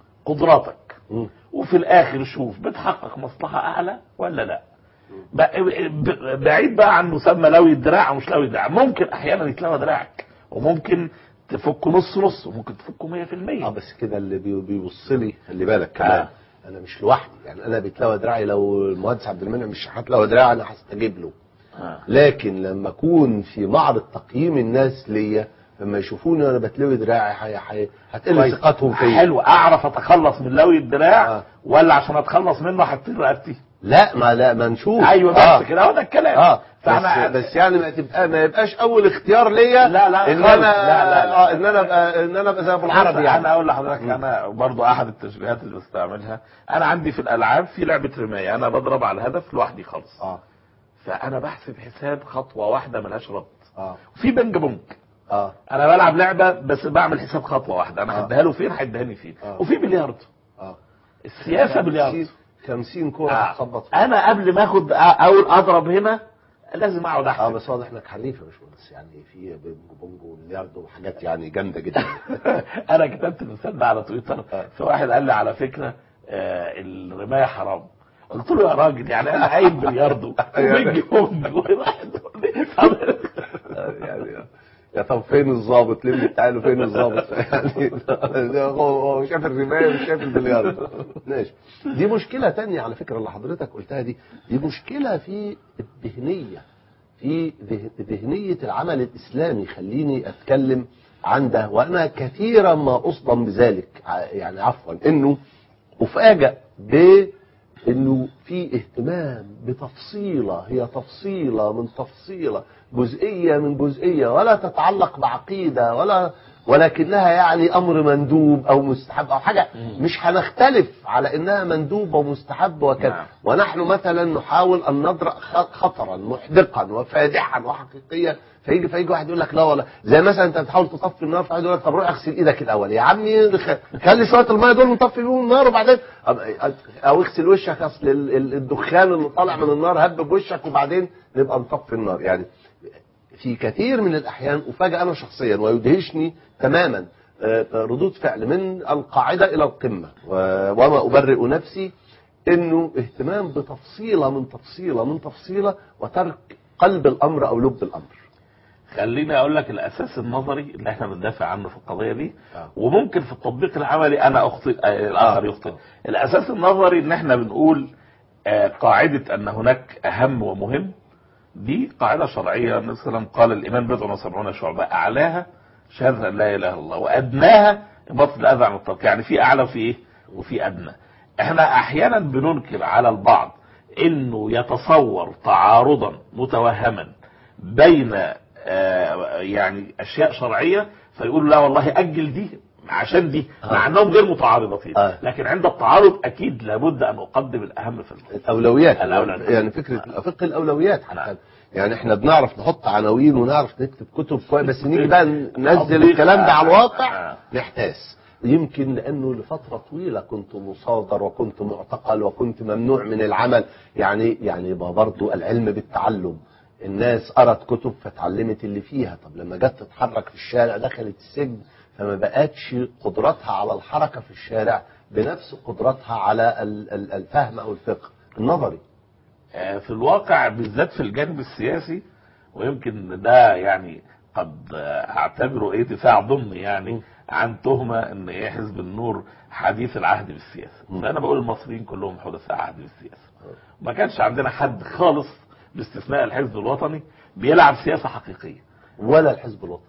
قدراتك مم. وفي الاخر شوف بتحقق مصلحه اعلى ولا لا ب- ب- بعيد بقى عن مسمى لوي الدراع او مش لوي الدراع ممكن احيانا يتلوى دراعك وممكن تفكه نص نص وممكن تفكه 100% اه بس كده اللي بي- بيبص لي خلي بالك كمان آه. انا مش لوحدي يعني انا بيتلوى دراعي لو المهندس عبد المنعم مش هتلوى دراعي انا هستجيب له آه. لكن لما اكون في معرض تقييم الناس ليا لما يشوفوني وانا بتلوي دراعي حي... حي... هتقل كويس. ثقتهم فيا حلو اعرف اتخلص من لوي الدراع آه. ولا عشان اتخلص منه هطير رقبتي لا ما لا ما نشوف ايوه بس آه. كده هو ده الكلام اه فاحنا بس, بس يعني ما تبقى ما يبقاش اول اختيار ليا لا، لا، ان خالص. انا لا، لا، لا. آه ان انا ابقى ان انا ابقى زي ابو العربي انا يعني اقول لحضرتك انا برضو احد التشبيهات اللي بستعملها انا عندي في الالعاب في لعبه رمايه انا بضرب على الهدف لوحدي خالص اه فانا بحسب حساب خطوه واحده ملهاش رد اه وفي بنج بونج اه انا بلعب لعبه بس بعمل حساب خطوه واحده انا آه. هديها له فين هيديهاني فين آه. وفي بلياردو اه السياسه بلياردو 50 كوره آه. هتخبط فيها. انا قبل ما اخد اول اضرب هنا لازم اقعد اه احسب بس واضح انك حريف يا باشمهندس يعني في بينج بونج وبلياردو وحاجات يعني جامده جدا انا كتبت المثال ده على تويتر فواحد قال لي على فكره آه الرمايه حرام قلت له يا راجل يعني انا قايم بلياردو وبينج بونج وواحد يقول لي طب- يعني يا طب فين الظابط ليه تعالوا فين الظابط يعني ده هو هو شاف الرمايه مش شاف البلياردو ماشي دي مشكله تانية على فكره اللي حضرتك قلتها دي دي مشكله في الذهنيه في ذه- ذهنيه العمل الاسلامي خليني اتكلم عن ده وانا كثيرا ما اصدم بذلك ع- يعني عفوا انه افاجئ ب انه في اهتمام بتفصيله هي تفصيله من تفصيله جزئيه من جزئيه ولا تتعلق بعقيده ولا ولكنها يعني امر مندوب او مستحب او حاجه مش هنختلف على انها مندوب ومستحب وكذا نعم. ونحن مثلا نحاول ان نضرأ خ- خطرا محدقا وفادحا وحقيقيا فيجي فيجي واحد يقول لك لا والله زي مثلا انت بتحاول تطفي النار فواحد يقول لك طب روح اغسل ايدك الاول يا عمي خ- خلي شويه الميه دول نطفي بيهم النار وبعدين أب- او اغسل وشك اصل ال- ال- الدخان اللي طالع من النار هب بوشك وبعدين نبقى نطفي النار يعني في كثير من الاحيان افاجئ انا شخصيا ويدهشني تماما آه، ردود فعل من القاعده الى القمه و- وما ابرئ نفسي انه اهتمام بتفصيله من تفصيله من تفصيله وترك قلب الامر او لب الامر خليني اقول لك الاساس النظري اللي احنا بندافع عنه في القضيه دي آه. وممكن في التطبيق العملي انا اخطئ آه، الاخر آه. يخطئ الاساس النظري ان احنا بنقول آه، قاعده ان هناك اهم ومهم دي قاعده شرعيه النبي صلى الله عليه وسلم قال الايمان بضع وسبعون شعبه اعلاها شهاده ان لا اله الا الله وادناها اماطه الاذى عن الطريق يعني في اعلى وفي ايه وفي ادنى احنا احيانا بننكر على البعض انه يتصور تعارضا متوهما بين آه، يعني اشياء شرعيه فيقول لا والله اجل دي عشان دي مع آه. انهم غير متعارضتين آه. لكن عند التعارض اكيد لابد ان اقدم الاهم في الفضل الاولويات الأولويات. يعني فكره فقه الاولويات نعم. حتى يعني احنا بنعرف نحط عناوين ونعرف نكتب كتب كويس بس نيجي بقى ننزل تطبيق. الكلام ده على الواقع آه. نحتاس يمكن لانه لفتره طويله كنت مصادر وكنت معتقل وكنت ممنوع من العمل يعني يعني يبقى برضه العلم بالتعلم الناس قرت كتب فتعلمت اللي فيها طب لما جت تتحرك في الشارع دخلت السجن فما بقتش قدرتها على الحركه في الشارع بنفس قدرتها على ال- ال- الفهم او الفقه النظري آه، في الواقع بالذات في الجانب السياسي ويمكن ده يعني قد آه، اعتبره ايه دفاع ضمني يعني عن تهمه ان ايه حزب النور حديث العهد بالسياسه فانا بقول المصريين كلهم حدثاء عهد بالسياسه ما كانش عندنا حد خالص باستثناء الحزب الوطني بيلعب سياسه حقيقيه ولا الحزب الوطني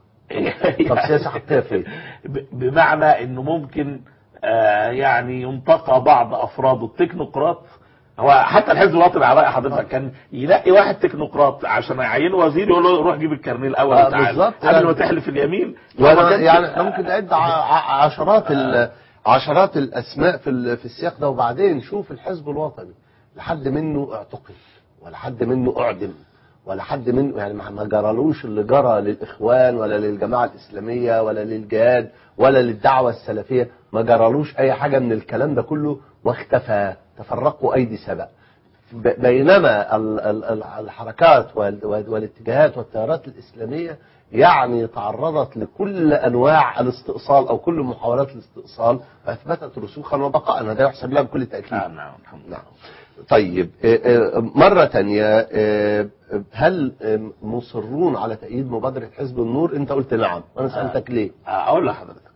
طب سياسه حقيقيه فين؟ ب- بمعنى انه ممكن آه، يعني ينتقى بعض افراد التكنوقراط هو حتى الحزب الوطني على راي حضرتك كان ينقي واحد تكنوقراط عشان يعينه وزير يقول له روح جيب الكارنيه الاول آه، وتعالى بالظبط. قبل ما يعني- تحلف اليمين فما وانا كانش- يعني احنا ممكن نعد ع- ع- عشرات ال- عشرات الاسماء في ال- في السياق ده وبعدين شوف الحزب الوطني لحد منه اعتقل ولا حد منه اعدم ولا حد منه يعني ما ما جرالوش اللي جرى للاخوان ولا للجماعه الاسلاميه ولا للجهاد ولا للدعوه السلفيه ما جرالوش اي حاجه من الكلام ده كله واختفى تفرقوا ايدي سبق ب- بينما ال- ال- ال- الحركات وال- وال- والاتجاهات والتيارات الإسلامية يعني تعرضت لكل أنواع الاستئصال أو كل محاولات الاستئصال وأثبتت رسوخا وبقاء هذا يحسب لها بكل تأكيد نعم نعم الحمد لله نعم طيب آه، آه، مرة تانية آه، هل آه، مصرون على تأييد مبادرة حزب النور أنت قلت نعم وأنا سألتك ليه اقول لحضرتك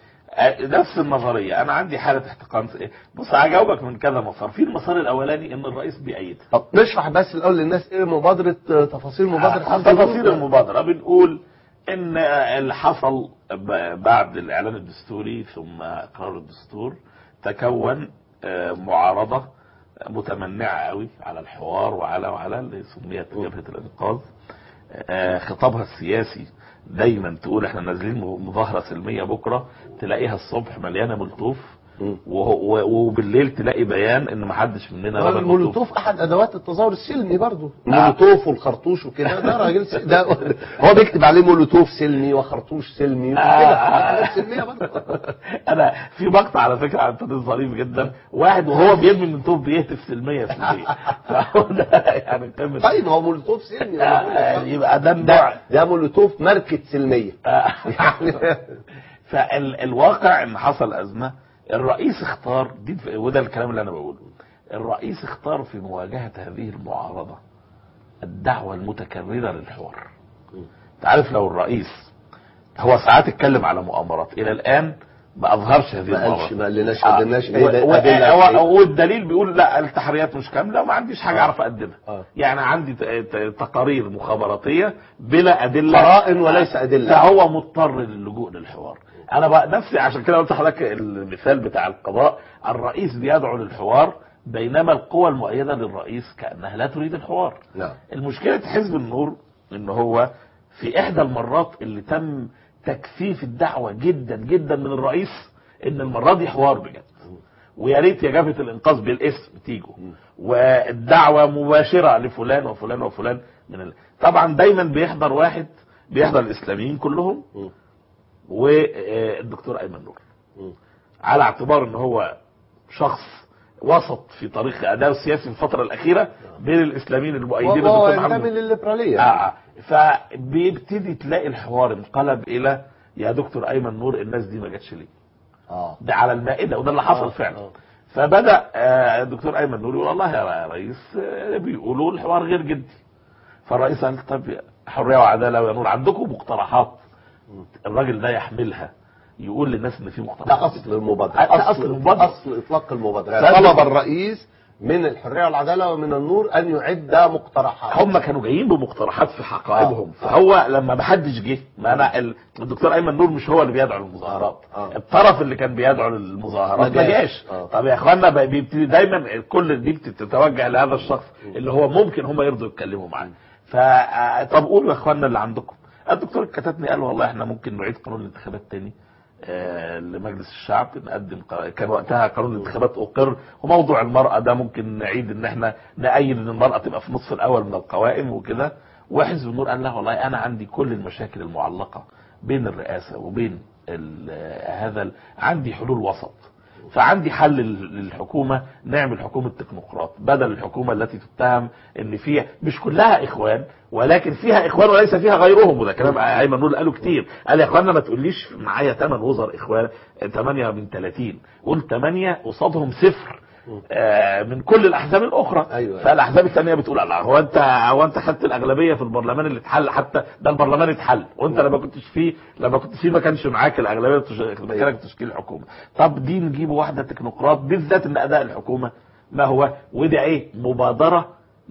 آه، نفس النظريه انا عندي حاله احتقان بص هجاوبك من كذا مسار في المسار الاولاني ان الرئيس بيأيدها طب نشرح بس الأول للناس إيه مبادرة آه، تفاصيل مبادرة عن حزب النور تفاصيل المبادرة بنقول ان اللي حصل ب- بعد الاعلان الدستوري ثم اقرار الدستور تكون آه، معارضة متمنعة قوي على الحوار وعلى وعلى اللي سميت جبهة الانقاذ آه، خطابها السياسي دايما تقول احنا نازلين مظاهرة سلمية بكرة تلاقيها الصبح مليانة ملطوف مم. وهو- و- وبالليل تلاقي بيان ان محدش مننا رمى الملطوف المولوتوف احد ادوات التظاهر السلمي برضه آه. المولوتوف والخرطوش وكده ده راجل س... ده هو بيكتب عليه مولوتوف سلمي وخرطوش سلمي وكده آه. حاجات سلميه برضه انا في مقطع على فكره عن تونس ظريف جدا واحد وهو بيرمي من طوب بيهتف سلميه سلميه فهو ده يعني قمه طيب هو مولوتوف سلمي أنا بقول لك. آه، يبقى ده النوع ده ده مولوتوف ماركه سلميه آه. يعني فالواقع ان حصل ازمه الرئيس اختار دي وده الكلام اللي انا بقوله الرئيس اختار في مواجهه هذه المعارضه الدعوه المتكرره للحوار تعرف لو الرئيس هو ساعات اتكلم على مؤامرات الى الان ما اظهرش هذه ما قالش المؤامرات ما قالناش ما قالناش و- ايه ده و- أدلة و- إيه؟ والدليل بيقول لا التحريات مش كامله وما عنديش حاجه آه. اعرف اقدمها آه. يعني عندي ت- ت- تقارير مخابراتيه بلا ادله قرائن وليس أدلة. فهو مضطر للجوء للحوار انا بقى نفسي عشان كده قلت لحضرتك المثال بتاع القضاء الرئيس بيدعو للحوار بينما القوى المؤيده للرئيس كانها لا تريد الحوار نعم المشكلة حزب النور ان هو في احدى المرات اللي تم تكثيف الدعوة جدا جدا من الرئيس ان المرة دي حوار بجد ويا ريت يا جبهة الانقاذ بالاسم تيجوا والدعوة مباشرة لفلان وفلان وفلان من ال... طبعا دايما بيحضر واحد بيحضر الاسلاميين كلهم مم. والدكتور ايمن نور مم. على اعتبار ان هو شخص وسط في طريق اداء السياسي في الفتره الاخيره بين الاسلاميين المؤيدين وهو للدكتور محمد ينتمي للليبراليه آه. فبيبتدي تلاقي الحوار انقلب الى يا دكتور ايمن نور الناس دي ما جاتش ليه اه ده على المائده وده اللي حصل آه، فعلا آه. فبدا آه، الدكتور ايمن نور يقول والله يا رئيس آه، بيقولوا الحوار غير جدي فالرئيس قال طب حريه وعداله ويا نور عندكم مقترحات الراجل ده يحملها يقول للناس ان في مقترحات ده اصل المبادره ده أصل المبادرة. اصل اطلاق المبادره لازم- طلب الرئيس من الحريه والعداله ومن النور ان يعد مقترحات هم كانوا جايين بمقترحات في حقائبهم آه. فهو لما ما حدش جه ما انا ال- الدكتور ايمن نور مش هو اللي بيدعو للمظاهرات آه. الطرف اللي كان بيدعو للمظاهرات ما ما جاش. جاش آه. طب يا اخوانا بقى بيبتدي دايما كل دي بتتوجه لهذا الشخص اللي هو ممكن هم يرضوا يتكلموا معاه ف آه، طب قولوا يا اخوانا اللي عندكم الدكتور الكتاتني قال والله احنا ممكن نعيد قانون الانتخابات تاني آه، لمجلس الشعب نقدم ق- كان وقتها قانون الانتخابات اقر وموضوع المرأة ده ممكن نعيد ان احنا نأيد ان المرأة تبقى في النصف الاول من القوائم وكده وحزب النور قال لا والله انا عندي كل المشاكل المعلقة بين الرئاسة وبين ال- هذا ال- عندي حلول وسط فعندي حل لل- للحكومة نعمل حكومة تكنوقراط بدل الحكومة التي تتهم ان فيها مش كلها اخوان ولكن فيها اخوان وليس فيها غيرهم وده كلام ايمن نور قاله كتير قال يا اخوانا ما تقوليش معايا 8 وزراء اخوان 8 من 30 قول 8 قصادهم صفر آه، من كل الاحزاب الاخرى أيوة. فالاحزاب الثانيه بتقول لا هو انت هو انت خدت الاغلبيه في البرلمان اللي اتحل حتى ده البرلمان اتحل وانت لما كنتش فيه لما كنت فيه ما كانش معاك الاغلبيه تش- مكانك تشكيل الحكومه طب دي نجيب واحده تكنوقراط بالذات ان اداء الحكومه ما هو وده ايه مبادره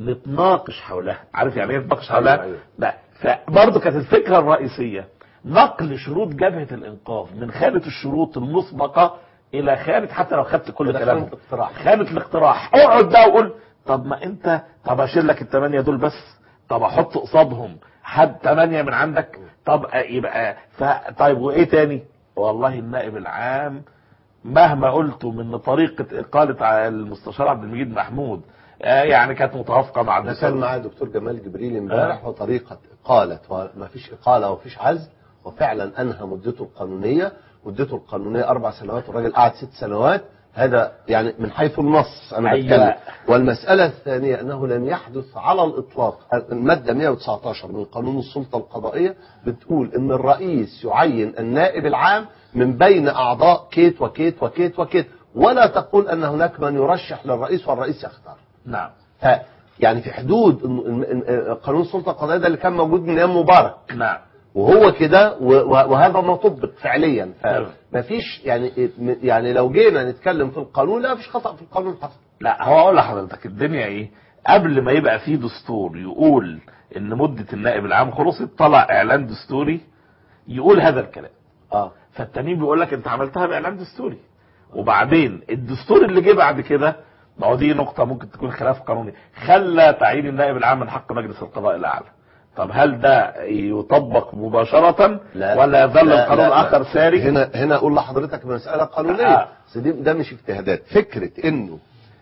نتناقش حولها عارف يعني ايه نتناقش حولها أيوة، أيوة. لا فبرضه كانت الفكره الرئيسيه نقل شروط جبهه الانقاذ من خانه الشروط المسبقه الى خانه حتى لو خدت كل إلى كلامهم خانة الاقتراح. خانه الاقتراح اقعد بقى وقول طب ما انت طب اشيل لك الثمانيه دول بس طب احط قصادهم حد ثمانيه من عندك طب يبقى ف... طيب وايه تاني والله النائب العام مهما قلته من طريقه اقاله المستشار عبد المجيد محمود آه، يعني كانت متوافقه مع ده كان الدستور معايا دكتور جمال جبريل امبارح وطريقه اقاله وما فيش اقاله وما فيش عزل وفعلا انهى مدته القانونيه مدته القانونيه اربع سنوات والراجل قعد ست سنوات هذا يعني من حيث النص انا أيوة. بتكلم والمساله الثانيه انه لم يحدث على الاطلاق الماده 119 من قانون السلطه القضائيه بتقول ان الرئيس يعين النائب العام من بين اعضاء كيت وكيت وكيت وكيت ولا تقول ان هناك من يرشح للرئيس والرئيس يختار نعم ف يعني في حدود الم- الم- الم- قانون السلطه القضائيه ده اللي كان موجود من ايام مبارك نعم وهو كده و- و- وهذا ما طبق فعليا نعم. فما فيش يعني يعني لو جينا نتكلم في القانون لا فيش خطا في القانون حصل لا هو اقول لحضرتك الدنيا ايه قبل ما يبقى في دستور يقول ان مدة النائب العام خلصت طلع اعلان دستوري يقول هذا الكلام اه فالتانيين بيقول لك انت عملتها باعلان دستوري وبعدين الدستور اللي جه بعد كده ما هو دي نقطة ممكن تكون خلاف قانوني خلى تعيين النائب العام من حق مجلس القضاء الأعلى طب هل ده يطبق مباشرة ولا يظل لا، القانون لا، لا. الآخر ساري هنا هنا اقول لحضرتك مساله قانونيه آه. بس دي- ده مش اجتهادات فكره انه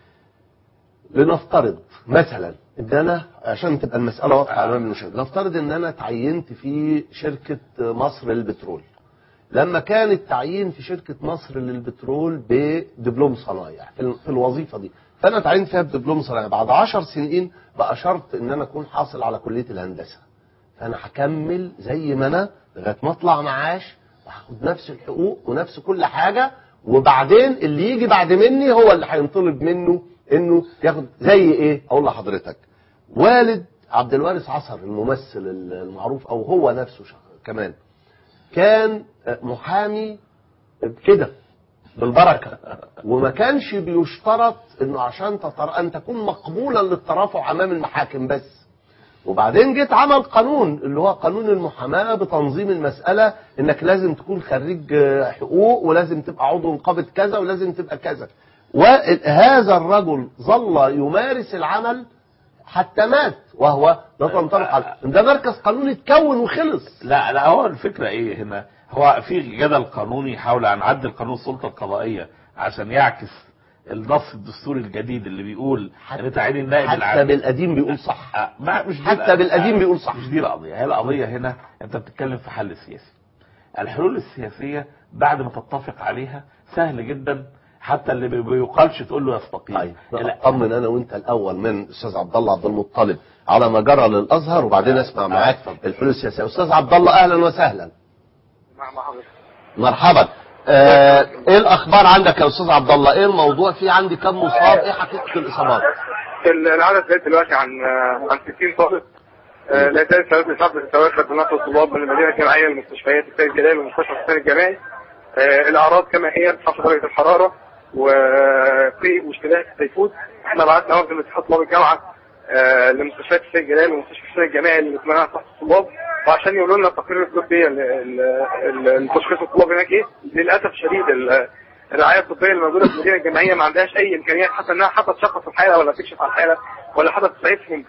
لنفترض مثلا ان انا عشان تبقى المساله واضحه امام المشاهد نفترض ان انا تعينت في شركه مصر للبترول لما كان التعيين في شركه مصر للبترول بدبلوم صنايع في ال- في الوظيفه دي فانا تعينت فيها بدبلوم صنايع بعد 10 سنين بقى شرط ان انا اكون حاصل على كليه الهندسه فانا هكمل زي ما انا لغايه ما اطلع معاش وهاخد نفس الحقوق ونفس كل حاجه وبعدين اللي يجي بعد مني هو اللي هينطلب منه انه ياخد زي ايه؟ اقول لحضرتك والد عبد الوارث عصر الممثل المعروف او هو نفسه شخ- كمان كان محامي كده بالبركه وما كانش بيشترط انه عشان تطر... ان تكون مقبولا للترافع امام المحاكم بس وبعدين جيت عمل قانون اللي هو قانون المحاماه بتنظيم المساله انك لازم تكون خريج آه، حقوق ولازم تبقى عضو نقابه كذا ولازم تبقى كذا وهذا الرجل ظل يمارس العمل حتى مات وهو لا تنطبق عليه ده مركز قانوني اتكون وخلص لا لا هو الفكرة ايه هنا هو في جدل قانوني حول ان عدل قانون السلطة القضائية عشان يعكس النص الدستوري الجديد اللي بيقول ان تعيين النائب حتى العام بالقديم بيقول صح آه، ما مش دي حتى القضية. بالقديم بيقول صح. مش دي القضية هي القضية هنا انت بتتكلم في حل سياسي الحلول السياسية بعد ما تتفق عليها سهل جدا حتى اللي بي- بيقالش تقول له يستقيل طيب لا، اطمن انا وانت الاول من استاذ عبد الله عبد المطلب على ما جرى للازهر وبعدين اسمع معاك الحلول السياسيه استاذ عبد الله اهلا وسهلا مع مع حضرتك مرحبا آه ايه الاخبار عندك يا استاذ عبد الله ايه الموضوع في عندي كم مصاب ايه حقيقه الاصابات ال- العدد زاد دلوقتي عن عن 60 طالب آه، لا زال سبب الإسعاف بتتوافد بنقل الطلاب من المدينة الجامعية لمستشفيات السيد جلال ومستشفى الحسين الجامعي آه، الأعراض كما هي ارتفاع درجة الحرارة وقيء واشتباه التيفود احنا بعتنا وفد من اتحاد طلاب الجامعة آه، لمستشفيات السيد جلال ومستشفى الحسين الجامعي اللي اسمها تحت الطلاب وعشان يقولوا لنا التقرير الطبي ال- ال- ال- لتشخيص الطلاب هناك ايه للاسف الشديد ال- الرعايه الطبيه اللي موجوده في المدينه الجامعيه ما عندهاش اي امكانيات حتى انها حتى تشخص الحاله ولا تكشف على الحاله ولا حتى تسعفهم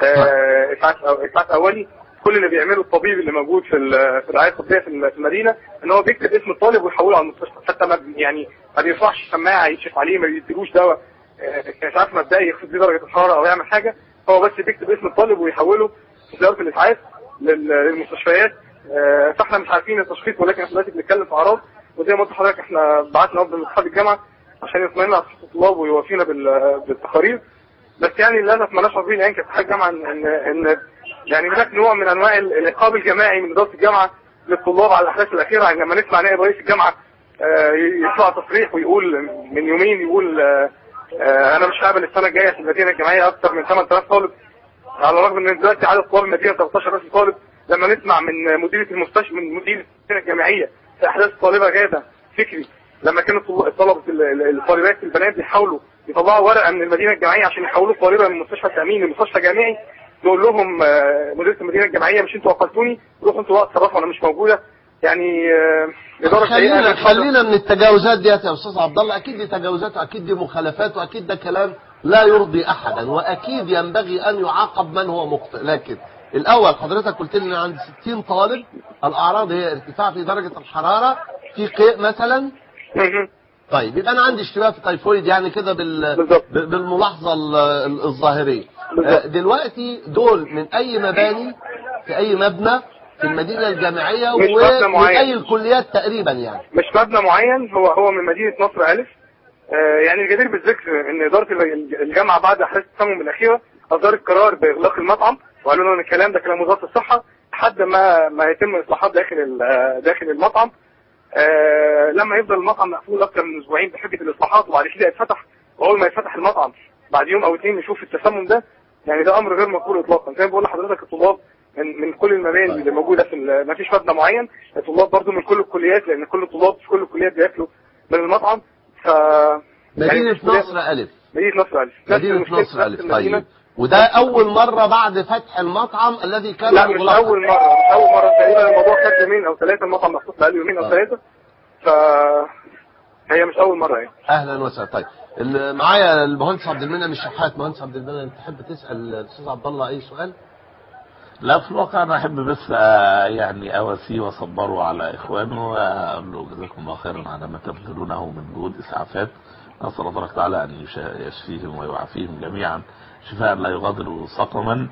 آه، اسعاف أو- اسعاف اولي كل اللي بيعمله الطبيب اللي موجود في ال- في الرعايه الطبيه في ال- في المدينه ان هو بيكتب اسم الطالب ويحوله على المستشفى حتى ما بي- يعني ما بيرفعش سماعه يكشف عليه ما بيديلوش دواء آه، كاسعاف مبدئي يخفض بيه درجه الحراره او يعمل حاجه هو بس بيكتب اسم الطالب ويحوله في اداره الاسعاف لل- للمستشفيات آه، فاحنا مش عارفين التشخيص ولكن احنا دلوقتي بنتكلم في اعراض وزي ما قلت لحضرتك احنا بعتنا وفد من اصحاب الجامعه عشان يطمئن على صحه الطلاب ويوافينا بال- بالتقارير بس يعني للاسف ما نشعر بيه الان كاتحاد الجامعه ان ان إن يعني هناك نوع من انواع ال- العقاب الجماعي من اداره الجامعه للطلاب على الاحداث الاخيره يعني لما نسمع نائب رئيس الجامعه آه، يطلع تصريح ويقول من يومين يقول آه، آه، انا مش هقبل السنه الجايه في المدينه الجامعيه اكثر من 8000 طالب على الرغم ان دلوقتي عدد طلاب المدينه 13000 طالب لما نسمع من مديرة المستشفى من مدير المدينة الجامعية في احداث طالبة غادة فكري لما كانوا الطل- الطلبة ال- ال- الطالبات البنات بيحاولوا يطلعوا ورقة من المدينة الجامعية عشان يحولوا الطالبة من مستشفى التأمين لمستشفى جامعي نقول لهم آه، مديرة المدينة الجامعية مش انتوا وقفتوني روحوا انتوا بقى اتصرفوا انا مش موجودة يعني آه، إدارة سيئة خلينا من حضر- خلينا من التجاوزات ديت يا استاذ عبد الله اكيد دي تجاوزات واكيد دي مخالفات واكيد ده كلام لا يرضي احدا واكيد ينبغي ان يعاقب من هو مخطئ لكن الاول حضرتك قلت لي ان عند 60 طالب الاعراض هي ارتفاع في درجه الحراره في قيء مثلا مهم. طيب يبقى انا عندي اشتباه في تايفويد يعني كده بال... بالظبط. ب- بالملاحظه ال- ال- الظاهريه بالظبط. آه، دلوقتي دول من اي مباني في اي مبنى في المدينه الجامعيه مش مبنى ومن معين. اي الكليات تقريبا يعني مش مبنى معين هو هو من مدينة نصر ألف آه، يعني الجدير بالذكر ان اداره ال- الجامعه بعد احداث التسمم الاخيره اصدرت قرار باغلاق المطعم وقالوا لنا ان الكلام ده كلام وزاره الصحه لحد ما ما يتم اصلاحات داخل ال- داخل المطعم آه، لما يفضل المطعم مقفول اكثر من اسبوعين بحجه الاصلاحات وبعد كده يتفتح واول ما يتفتح المطعم بعد يوم او اثنين نشوف التسمم ده يعني ده امر غير مقبول اطلاقا زي ما بقول لحضرتك الطلاب من من كل المباني اللي موجوده في ال- ما فيش مبنى معين الطلاب برضو من كل الكليات لان كل الطلاب في كل الكليات بياكلوا من المطعم ف مدينه يعني نصر الف مدينة نصر ألف نفس مدينه المشكلة نصر نفس الف المدينة. طيب وده اول مره بعد فتح المطعم الذي كان لا مش مغلقا. أول مرة مش أول مرة تقريبا الموضوع خد يومين أو ثلاثة المطعم محطوط بقاله يومين آه. أو ثلاثة ف هي مش أول مرة يعني اهلا وسهلا طيب ال- معايا المهندس عبد المنعم الشحات مهندس عبد المنعم تحب تسال الاستاذ عبد الله اي سؤال لا في الواقع انا احب بس آه، يعني اواسيه واصبره على اخوانه واقول له جزاكم الله خيرا على ما تبذلونه من جهود اسعافات نسال الله تبارك وتعالى ان يشا- يشفيهم ويعافيهم جميعا شفاء لا يغادر سقما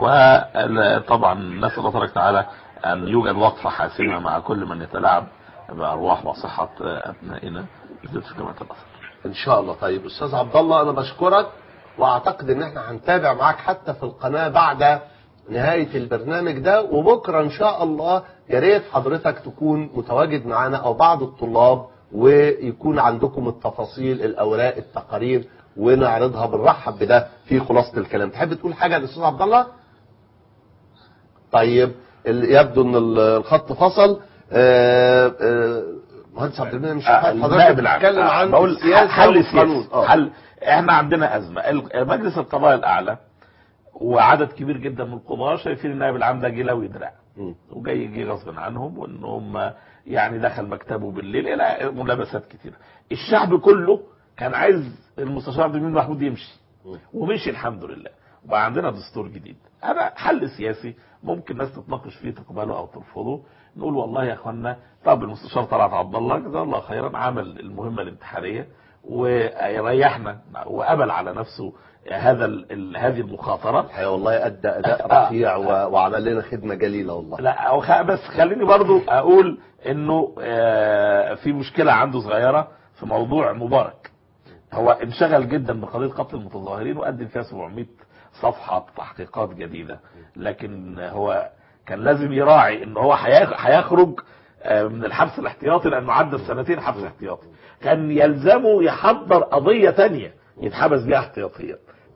وطبعا نسال الله تبارك وتعالى ان يوجد وقفه حاسمه مع كل من يتلاعب بارواح وصحه ابنائنا بالذات في جامعه الازهر ان شاء الله طيب استاذ عبد الله انا بشكرك واعتقد ان احنا هنتابع معاك حتى في القناه بعد نهايه البرنامج ده وبكره ان شاء الله يا ريت حضرتك تكون متواجد معانا او بعض الطلاب ويكون عندكم التفاصيل الاوراق التقارير ونعرضها بنرحب بده في خلاصه الكلام تحب تقول حاجه للاستاذ عبد الله طيب ال- يبدو ان ال- الخط فصل آه، آه، مهندس عبد المنعم الشحات حضرتك النائب العام. بتتكلم آه، عن بقول السياسه حل والقانون سياسي آه. حل احنا عندنا ازمه ال- مجلس القضاء الاعلى وعدد كبير جدا من القضاة شايفين النائب العام ده جه لوي دراع مم. وجاي يجي غصب عنهم وانهم يعني دخل مكتبه بالليل الى ملابسات كتيره الشعب كله كان عايز المستشار عبد المنعم محمود يمشي ومشي الحمد لله وبقى عندنا دستور جديد انا حل سياسي ممكن ناس تتناقش فيه تقبله او ترفضه نقول والله يا اخوانا طب المستشار طلعت عبد الله جزاه الله خيرا عمل المهمه الانتحاريه وريحنا وقبل على نفسه هذا ال- ال- هذه المخاطره الحقيقه والله ادى اداء آه. رفيع و- وعمل لنا خدمه جليله والله لا أو خ- بس خليني برضو اقول انه آه، في مشكله عنده صغيره في موضوع مبارك هو انشغل جدا بقضيه قتل المتظاهرين وقدم فيها 700 صفحه تحقيقات جديده لكن هو كان لازم يراعي ان هو هيخ- هيخرج آه، من الحبس الاحتياطي لانه عدى السنتين حبس احتياطي كان يلزمه يحضر قضيه تانية يتحبس بيها احتياطيا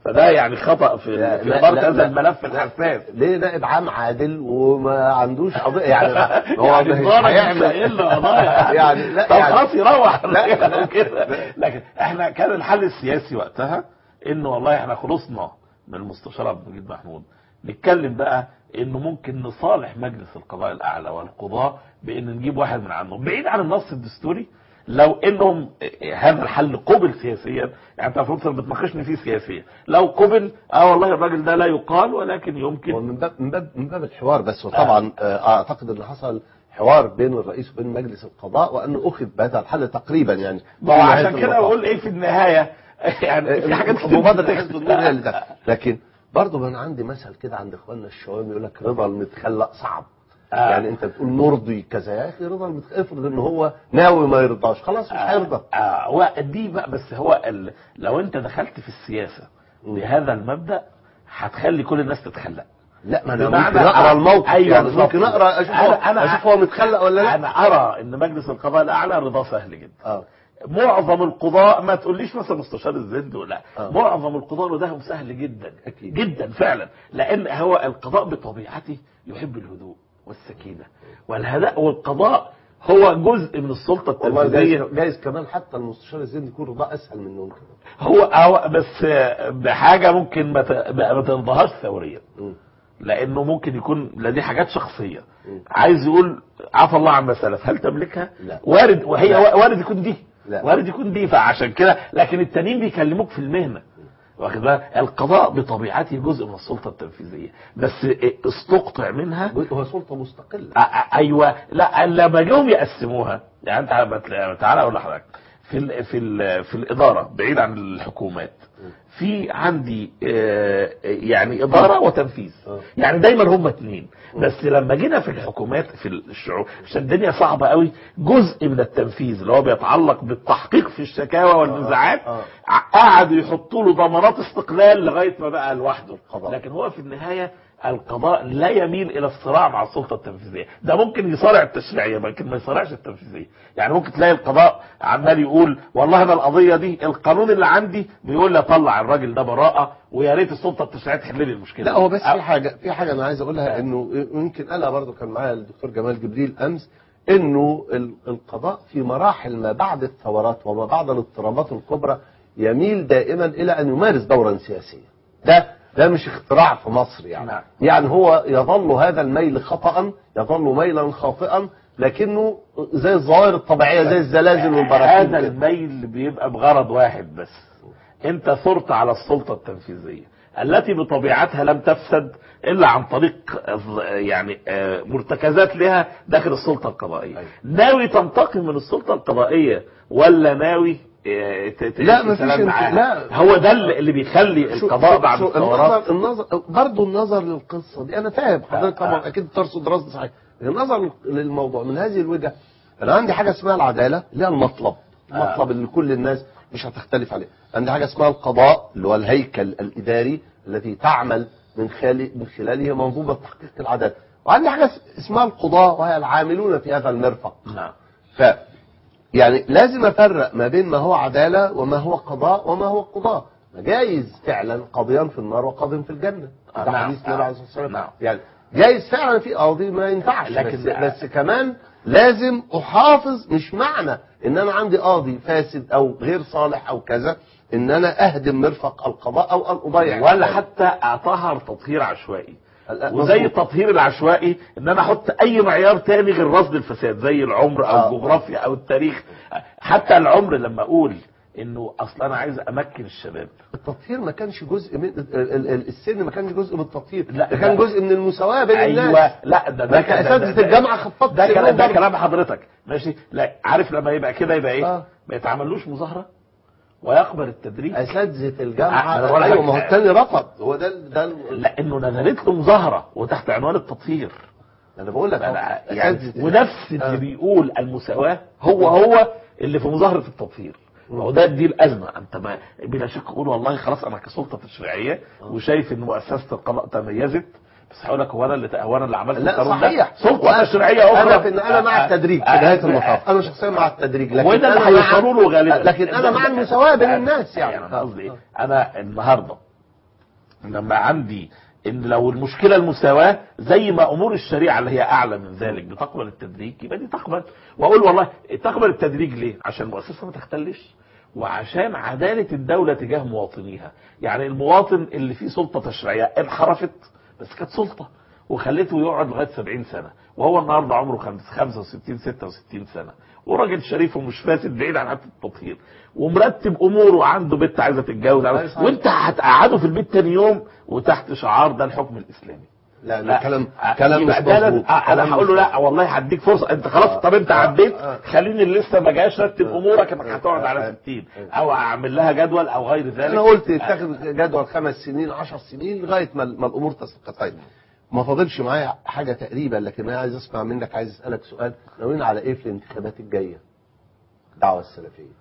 فده يعني خطا في لا- في لا- اداره لا- هذا لا- الملف لا. الحساس ليه نائب عام عادل وما عندوش قضيه يعني هو يعني مش الضارب هيعمل الا قضايا يعني لا طب يعني خلاص يروح لا، لا. كده لكن احنا كان الحل السياسي وقتها انه والله احنا خلصنا من المستشار عبد المجيد محمود نتكلم بقى انه ممكن نصالح مجلس القضاء الاعلى والقضاة بان نجيب واحد من عنهم بعيد عن النص الدستوري لو انهم هذا الحل قبل سياسيا يعني انت المفروض بتناقشني فيه سياسيا لو قبل اه والله الراجل ده لا يقال ولكن يمكن ومن باب من باب من باب الحوار بس وطبعا آه، اعتقد ان حصل حوار بين الرئيس وبين مجلس القضاء وانه اخذ بهذا الحل تقريبا يعني ما هو في عشان نهاية كده المطاف. بقول ايه في النهايه يعني في حاجات كتير مبادرة حزب النور هي اللي ده لكن برضه من عندي مثل كده عند اخواننا الشوام يقول لك رضا المتخلق صعب آه. يعني انت بتقول نرضي كذا يا اخي رضا المتخلق افرض ان هو ناوي ما يرضاش خلاص مش هيرضى آه هو دي بقى بس هو ال... لو انت دخلت في السياسه بهذا المبدا هتخلي كل الناس تتخلق لا ما انا بمعنى- ممكن اقرا الموقف أيوة يعني بالظبط. ممكن اقرا اشوف هو أنا- أنا- اشوف هو متخلق ولا لا انا ارى ان مجلس القضاء الاعلى رضاه سهل جدا اه معظم القضاء ما تقوليش مثلا مستشار الزند ولا آه. معظم القضاء ردهم سهل جدا أكيد. جدا فعلا لان هو القضاء بطبيعته يحب الهدوء والسكينه والهداء والقضاء هو جزء من السلطه والله التنفيذيه جايز, جايز كمان حتى المستشار الزند يكون رضاه اسهل منهم كمان هو هو بس بحاجه ممكن ما ت- ما ترضاهاش ثوريا مم. لانه ممكن يكون لا دي حاجات شخصيه عايز يقول عفى الله عما سلف هل تملكها لا. وارد وهي لا. وارد يكون دي لا. وارد يكون دي فعشان كده لكن التانيين بيكلموك في المهنه واخد بالك القضاء بطبيعته جزء من السلطه التنفيذيه بس استقطع منها هو سلطه مستقله أ- أ- ايوه لا لما جم يقسموها يعني انت تعالى تعالى اقول لحضرتك في ال في ال في الاداره بعيد عن الحكومات في عندي آه، يعني اداره وتنفيذ آه. يعني دايما هم اتنين بس لما جينا في الحكومات في الشعوب عشان الدنيا صعبه قوي جزء من التنفيذ اللي هو بيتعلق بالتحقيق في الشكاوى والنزاعات آه. ع- قعدوا يحطوا له ضمانات استقلال لغايه ما بقى لوحده القضاء. لكن هو في النهايه القضاء لا يميل الى الصراع مع السلطه التنفيذيه ده ممكن يصارع التشريعيه لكن ما يصارعش التنفيذيه يعني ممكن تلاقي القضاء عمال يقول والله انا القضيه دي القانون اللي عندي بيقول لي اطلع الراجل ده براءه ويا ريت السلطه التشريعيه تحل لي المشكله لا هو بس أو- في حاجه في حاجه انا عايز اقولها انه يمكن انا برضو كان معايا الدكتور جمال جبريل امس انه ال- القضاء في مراحل ما بعد الثورات وما بعد الاضطرابات الكبرى يميل دائما الى ان يمارس دورا سياسيا ده ده مش اختراع في مصر يعني نعم. يعني هو يظل هذا الميل خطأ يظل ميلا خاطئا لكنه زي الظواهر الطبيعيه زي الزلازل والبراكين هذا كده. الميل بيبقى بغرض واحد بس انت ثرت على السلطة التنفيذية التي بطبيعتها لم تفسد الا عن طريق آه، يعني آه، مرتكزات لها داخل السلطة القضائية أيوة. ناوي تنتقم من السلطة القضائية ولا ناوي آه، ت- ت- لا، مفيش تسلم انت- معاها؟ لا. هو ده اللي اللي بيخلي شو- القضاء شو- بعد شو الثورات النظر النظر برضه النظر للقصه دي انا فاهم حضرتك آه. طبعا اكيد ترصد رصد صحيح النظر للموضوع من هذه الوجهه انا عندي حاجه اسمها العداله اللي هي المطلب المطلب اللي كل الناس مش هتختلف عليه عندي حاجه اسمها القضاء اللي هو الهيكل الاداري الذي تعمل من خلال من خلاله منظومه تحقيق العداله وعندي حاجه اسمها القضاة وهي العاملون في هذا المرفق نعم ف يعني لازم افرق ما بين ما هو عداله وما هو قضاء وما هو قضاء جايز فعلا قاضيان في النار وقاضي في الجنه آه، ده نعم، حديث النبي آه، عليه الصلاه والسلام نعم. يعني جايز فعلا في قاضي ما ينفعش لكن بس, ده- بس كمان لازم احافظ مش معنى ان انا عندي قاضي فاسد او غير صالح او كذا ان انا اهدم مرفق القضاء او ان اضيع ولا القضاء. حتى اطهر تطهير عشوائي لا، وزي مظبوط. التطهير العشوائي ان انا احط اي معيار تاني غير رصد الفساد زي العمر او آه. الجغرافيا او التاريخ حتى العمر لما اقول انه اصلا انا عايز امكن الشباب التطهير ما كانش جزء من ال- ال- ال- السن ما كانش جزء من التطهير لا، ده كان لا. جزء من المساواه بين ايوه الناس لا ده ده ده كأساتذة ده- ده- الجامعة خفضت ده سنهم كلام ده برضه. كلام حضرتك ماشي لا عارف لما يبقى كده يبقى ايه آه. ما يتعملوش مظاهره ويقبل التدريج اساتذه أنا الجامعه بقول ايوه لك- ما هو التاني رفض هو ده ال- ده ال- لانه نزلت له مظاهره وتحت عنوان التطهير انا بقول لك أهو، أنا يعني أساتذة- ونفس اللي آه. بيقول المساواة هو هو اللي في مظاهرة التطهير ما هو ده دي الأزمة أنت ما بلا شك تقول والله خلاص أنا كسلطة تشريعية وشايف إن مؤسسة القضاء تميزت بس هقول لك هو أنا اللي هو أنا اللي عملت لا القانون ده. صحيح سلطة وأنا- تشريعية أخرى انا في إن انا مع التدريج في آه، نهايه آه، المطاف انا شخصيا مع التدريج لكن وده اللي أنا مع- هيوصلوا له غالبا لكن انا مع المساواه بين الناس يعني يعني أنا قصدي إيه؟ أنا النهاردة لما عندي ان لو المشكله المساواه زي ما امور الشريعه اللي هي اعلى من ذلك بتقبل التدريج يبقى دي تقبل واقول والله تقبل التدريج ليه؟ عشان المؤسسه ما تختلش وعشان عداله الدوله تجاه مواطنيها يعني المواطن اللي فيه سلطه تشريعيه انحرفت بس كانت سلطه وخليته يقعد لغايه 70 سنه وهو النهارده عمره خمس- 65 66 سنه وراجل شريف ومش فاسد بعيد عن حته التطهير ومرتب اموره وعنده بنت عايزه تتجوز أيوة صحيح. وانت هتقعده في البيت تاني يوم وتحت شعار ده الحكم الاسلامي لا ده كلام كلام مش يبقى ده لازم- مظبوط آه، انا كلام هقول له مش لا والله هديك فرصه انت خلاص آه، طب انت آه، عديت آه. خليني اللي لسه ما جاش رتب امورك انك آه، هتقعد آه، على آه. 60 او اعمل لها جدول او غير ذلك انا قلت يتخذ جدول خمس سنين عشر سنين لغايه ما ما الامور تستقر طيب ما فاضلش معايا حاجه تقريبا لكن انا عايز اسمع منك عايز اسالك سؤال ناويين على ايه في الانتخابات الجايه؟ الدعوه السلفيه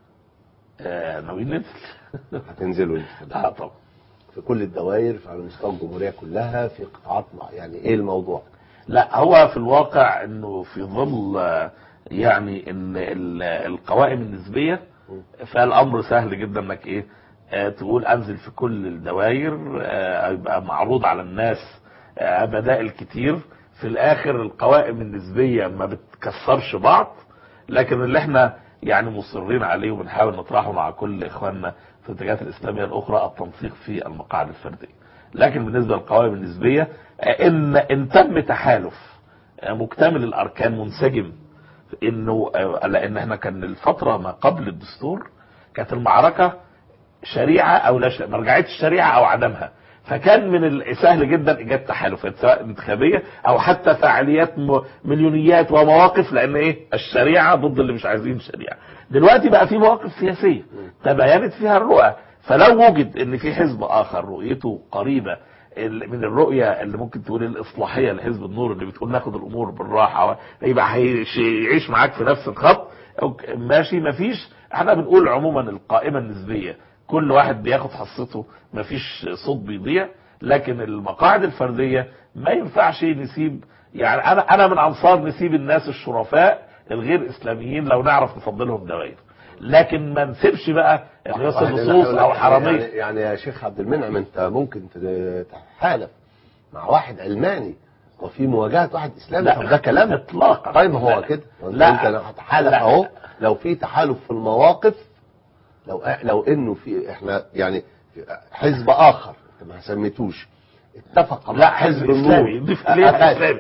آه، ناويين ننزل هتنزلوا الانتخابات لا طبعا في كل الدوائر على مستوى الجمهوريه كلها في قطاعات مع- يعني ايه الموضوع؟ لا هو في الواقع انه في ظل آه، يعني ان ال- القوائم النسبيه فالامر سهل جدا انك ايه آه، تقول انزل في كل الدوائر آه، يبقى معروض على الناس آه، بدائل كتير في الاخر القوائم النسبيه ما بتكسرش بعض لكن اللي احنا يعني مصرين عليه وبنحاول نطرحه مع كل اخواننا في الاتجاهات الاسلاميه الاخرى التنسيق في المقاعد الفرديه لكن بالنسبه للقوائم النسبيه آه، ان ان تم تحالف آه، مكتمل الاركان منسجم انه آه، لان احنا كان الفتره ما قبل الدستور كانت المعركه شريعه او لا ش- مرجعيه الشريعه او عدمها فكان من السهل جدا ايجاد تحالفات سواء انتخابيه او حتى فعاليات م- مليونيات ومواقف لان ايه الشريعه ضد اللي مش عايزين شريعه دلوقتي بقى في مواقف سياسيه تباينت فيها الرؤى فلو وجد ان في حزب اخر رؤيته قريبه ال- من الرؤيه اللي ممكن تقول الاصلاحيه لحزب النور اللي بتقول ناخد الامور بالراحه يبقى هيش- يعيش معاك في نفس الخط أوك- ماشي مفيش احنا بنقول عموما القائمه النسبيه كل واحد بياخد حصته مفيش صوت بيضيع لكن المقاعد الفرديه ما ينفعش نسيب يعني انا انا من انصار نسيب الناس الشرفاء الغير اسلاميين لو نعرف نفضلهم دوائر لكن ما نسيبش بقى الناس واحد اللصوص يقول لك او يعني, حراميه يعني يا شيخ عبد المنعم انت ممكن ت- تتحالف مع واحد علماني وفي مواجهه واحد اسلامي لا، طب ده كلام إطلاقاً. طيب ما هو لا. كده لا. انت لو هتحالف لا. اهو لو في تحالف في المواقف لو لو انه في احنا يعني حزب اخر انت ما سميتوش اتفق مع لا حزب حزب النور اسلامي ضيف اليه آه، اسلامي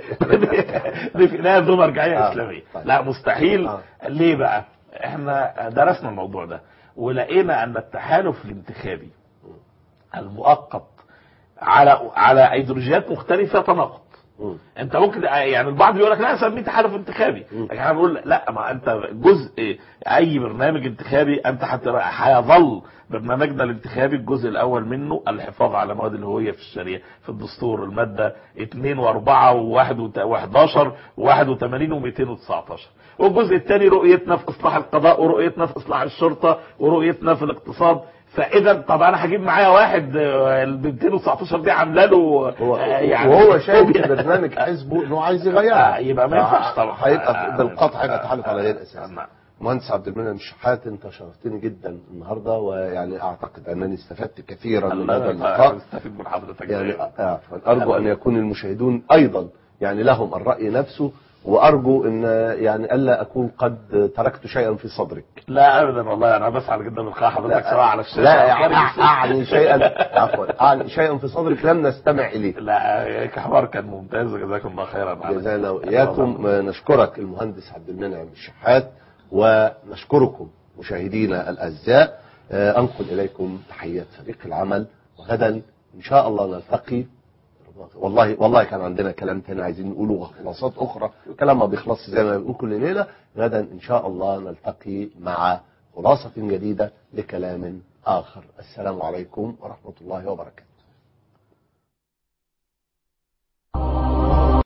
ضيف اليه ذو مرجعيه آه، اسلاميه طيب. لا مستحيل آه. ليه بقى احنا درسنا الموضوع ده ولقينا ان التحالف الانتخابي المؤقت على على ايديولوجيات مختلفه تناقض مم. انت ممكن يعني البعض بيقول لك لا سميه تحالف انتخابي لكن احنا بنقول لا ما انت جزء اي برنامج انتخابي انت هت- هيظل برنامجنا الانتخابي الجزء الاول منه الحفاظ على مواد الهويه في الشريعه في الدستور الماده 2 و4 و11 و81 و219 والجزء الثاني رؤيتنا في اصلاح القضاء ورؤيتنا في اصلاح الشرطه ورؤيتنا في الاقتصاد فاذا طب انا هجيب معايا واحد آه، ال 219 دي عامله له هو آه، يعني وهو شايف في برنامج حزبه انه عايز يغيرها آه، يبقى ما ينفعش طبعا هيبقى آه، بالقطع هيبقى آه، تحالف على غير اساس آه، نعم. مهندس عبد المنعم الشحات انت شرفتني جدا النهارده ويعني اعتقد انني استفدت كثيرا من هذا اللقاء استفيد من حضرتك يعني دايماً. آه، ارجو ان يكون المشاهدون ايضا يعني لهم الراي نفسه وارجو ان يعني الا اكون قد تركت شيئا في صدرك لا ابدا والله انا بسعد جدا بلقاء حضرتك سواء على الشاشه لا أو يعني خارج اعني شيئا عفوا اعني شيئا في صدرك لم نستمع اليه لا كحوار كان ممتاز جزاكم الله خيرا على- جزانا واياكم نشكرك المهندس عبد المنعم الشحات ونشكركم مشاهدينا الاعزاء آه، انقل اليكم تحيات فريق العمل وغدا ان شاء الله نلتقي والله والله كان عندنا كلام تاني عايزين نقوله وخلاصات اخرى كلام ما بيخلصش زي ما بنقول كل ليله غدا ان شاء الله نلتقي مع خلاصه جديده لكلام اخر السلام عليكم ورحمه الله وبركاته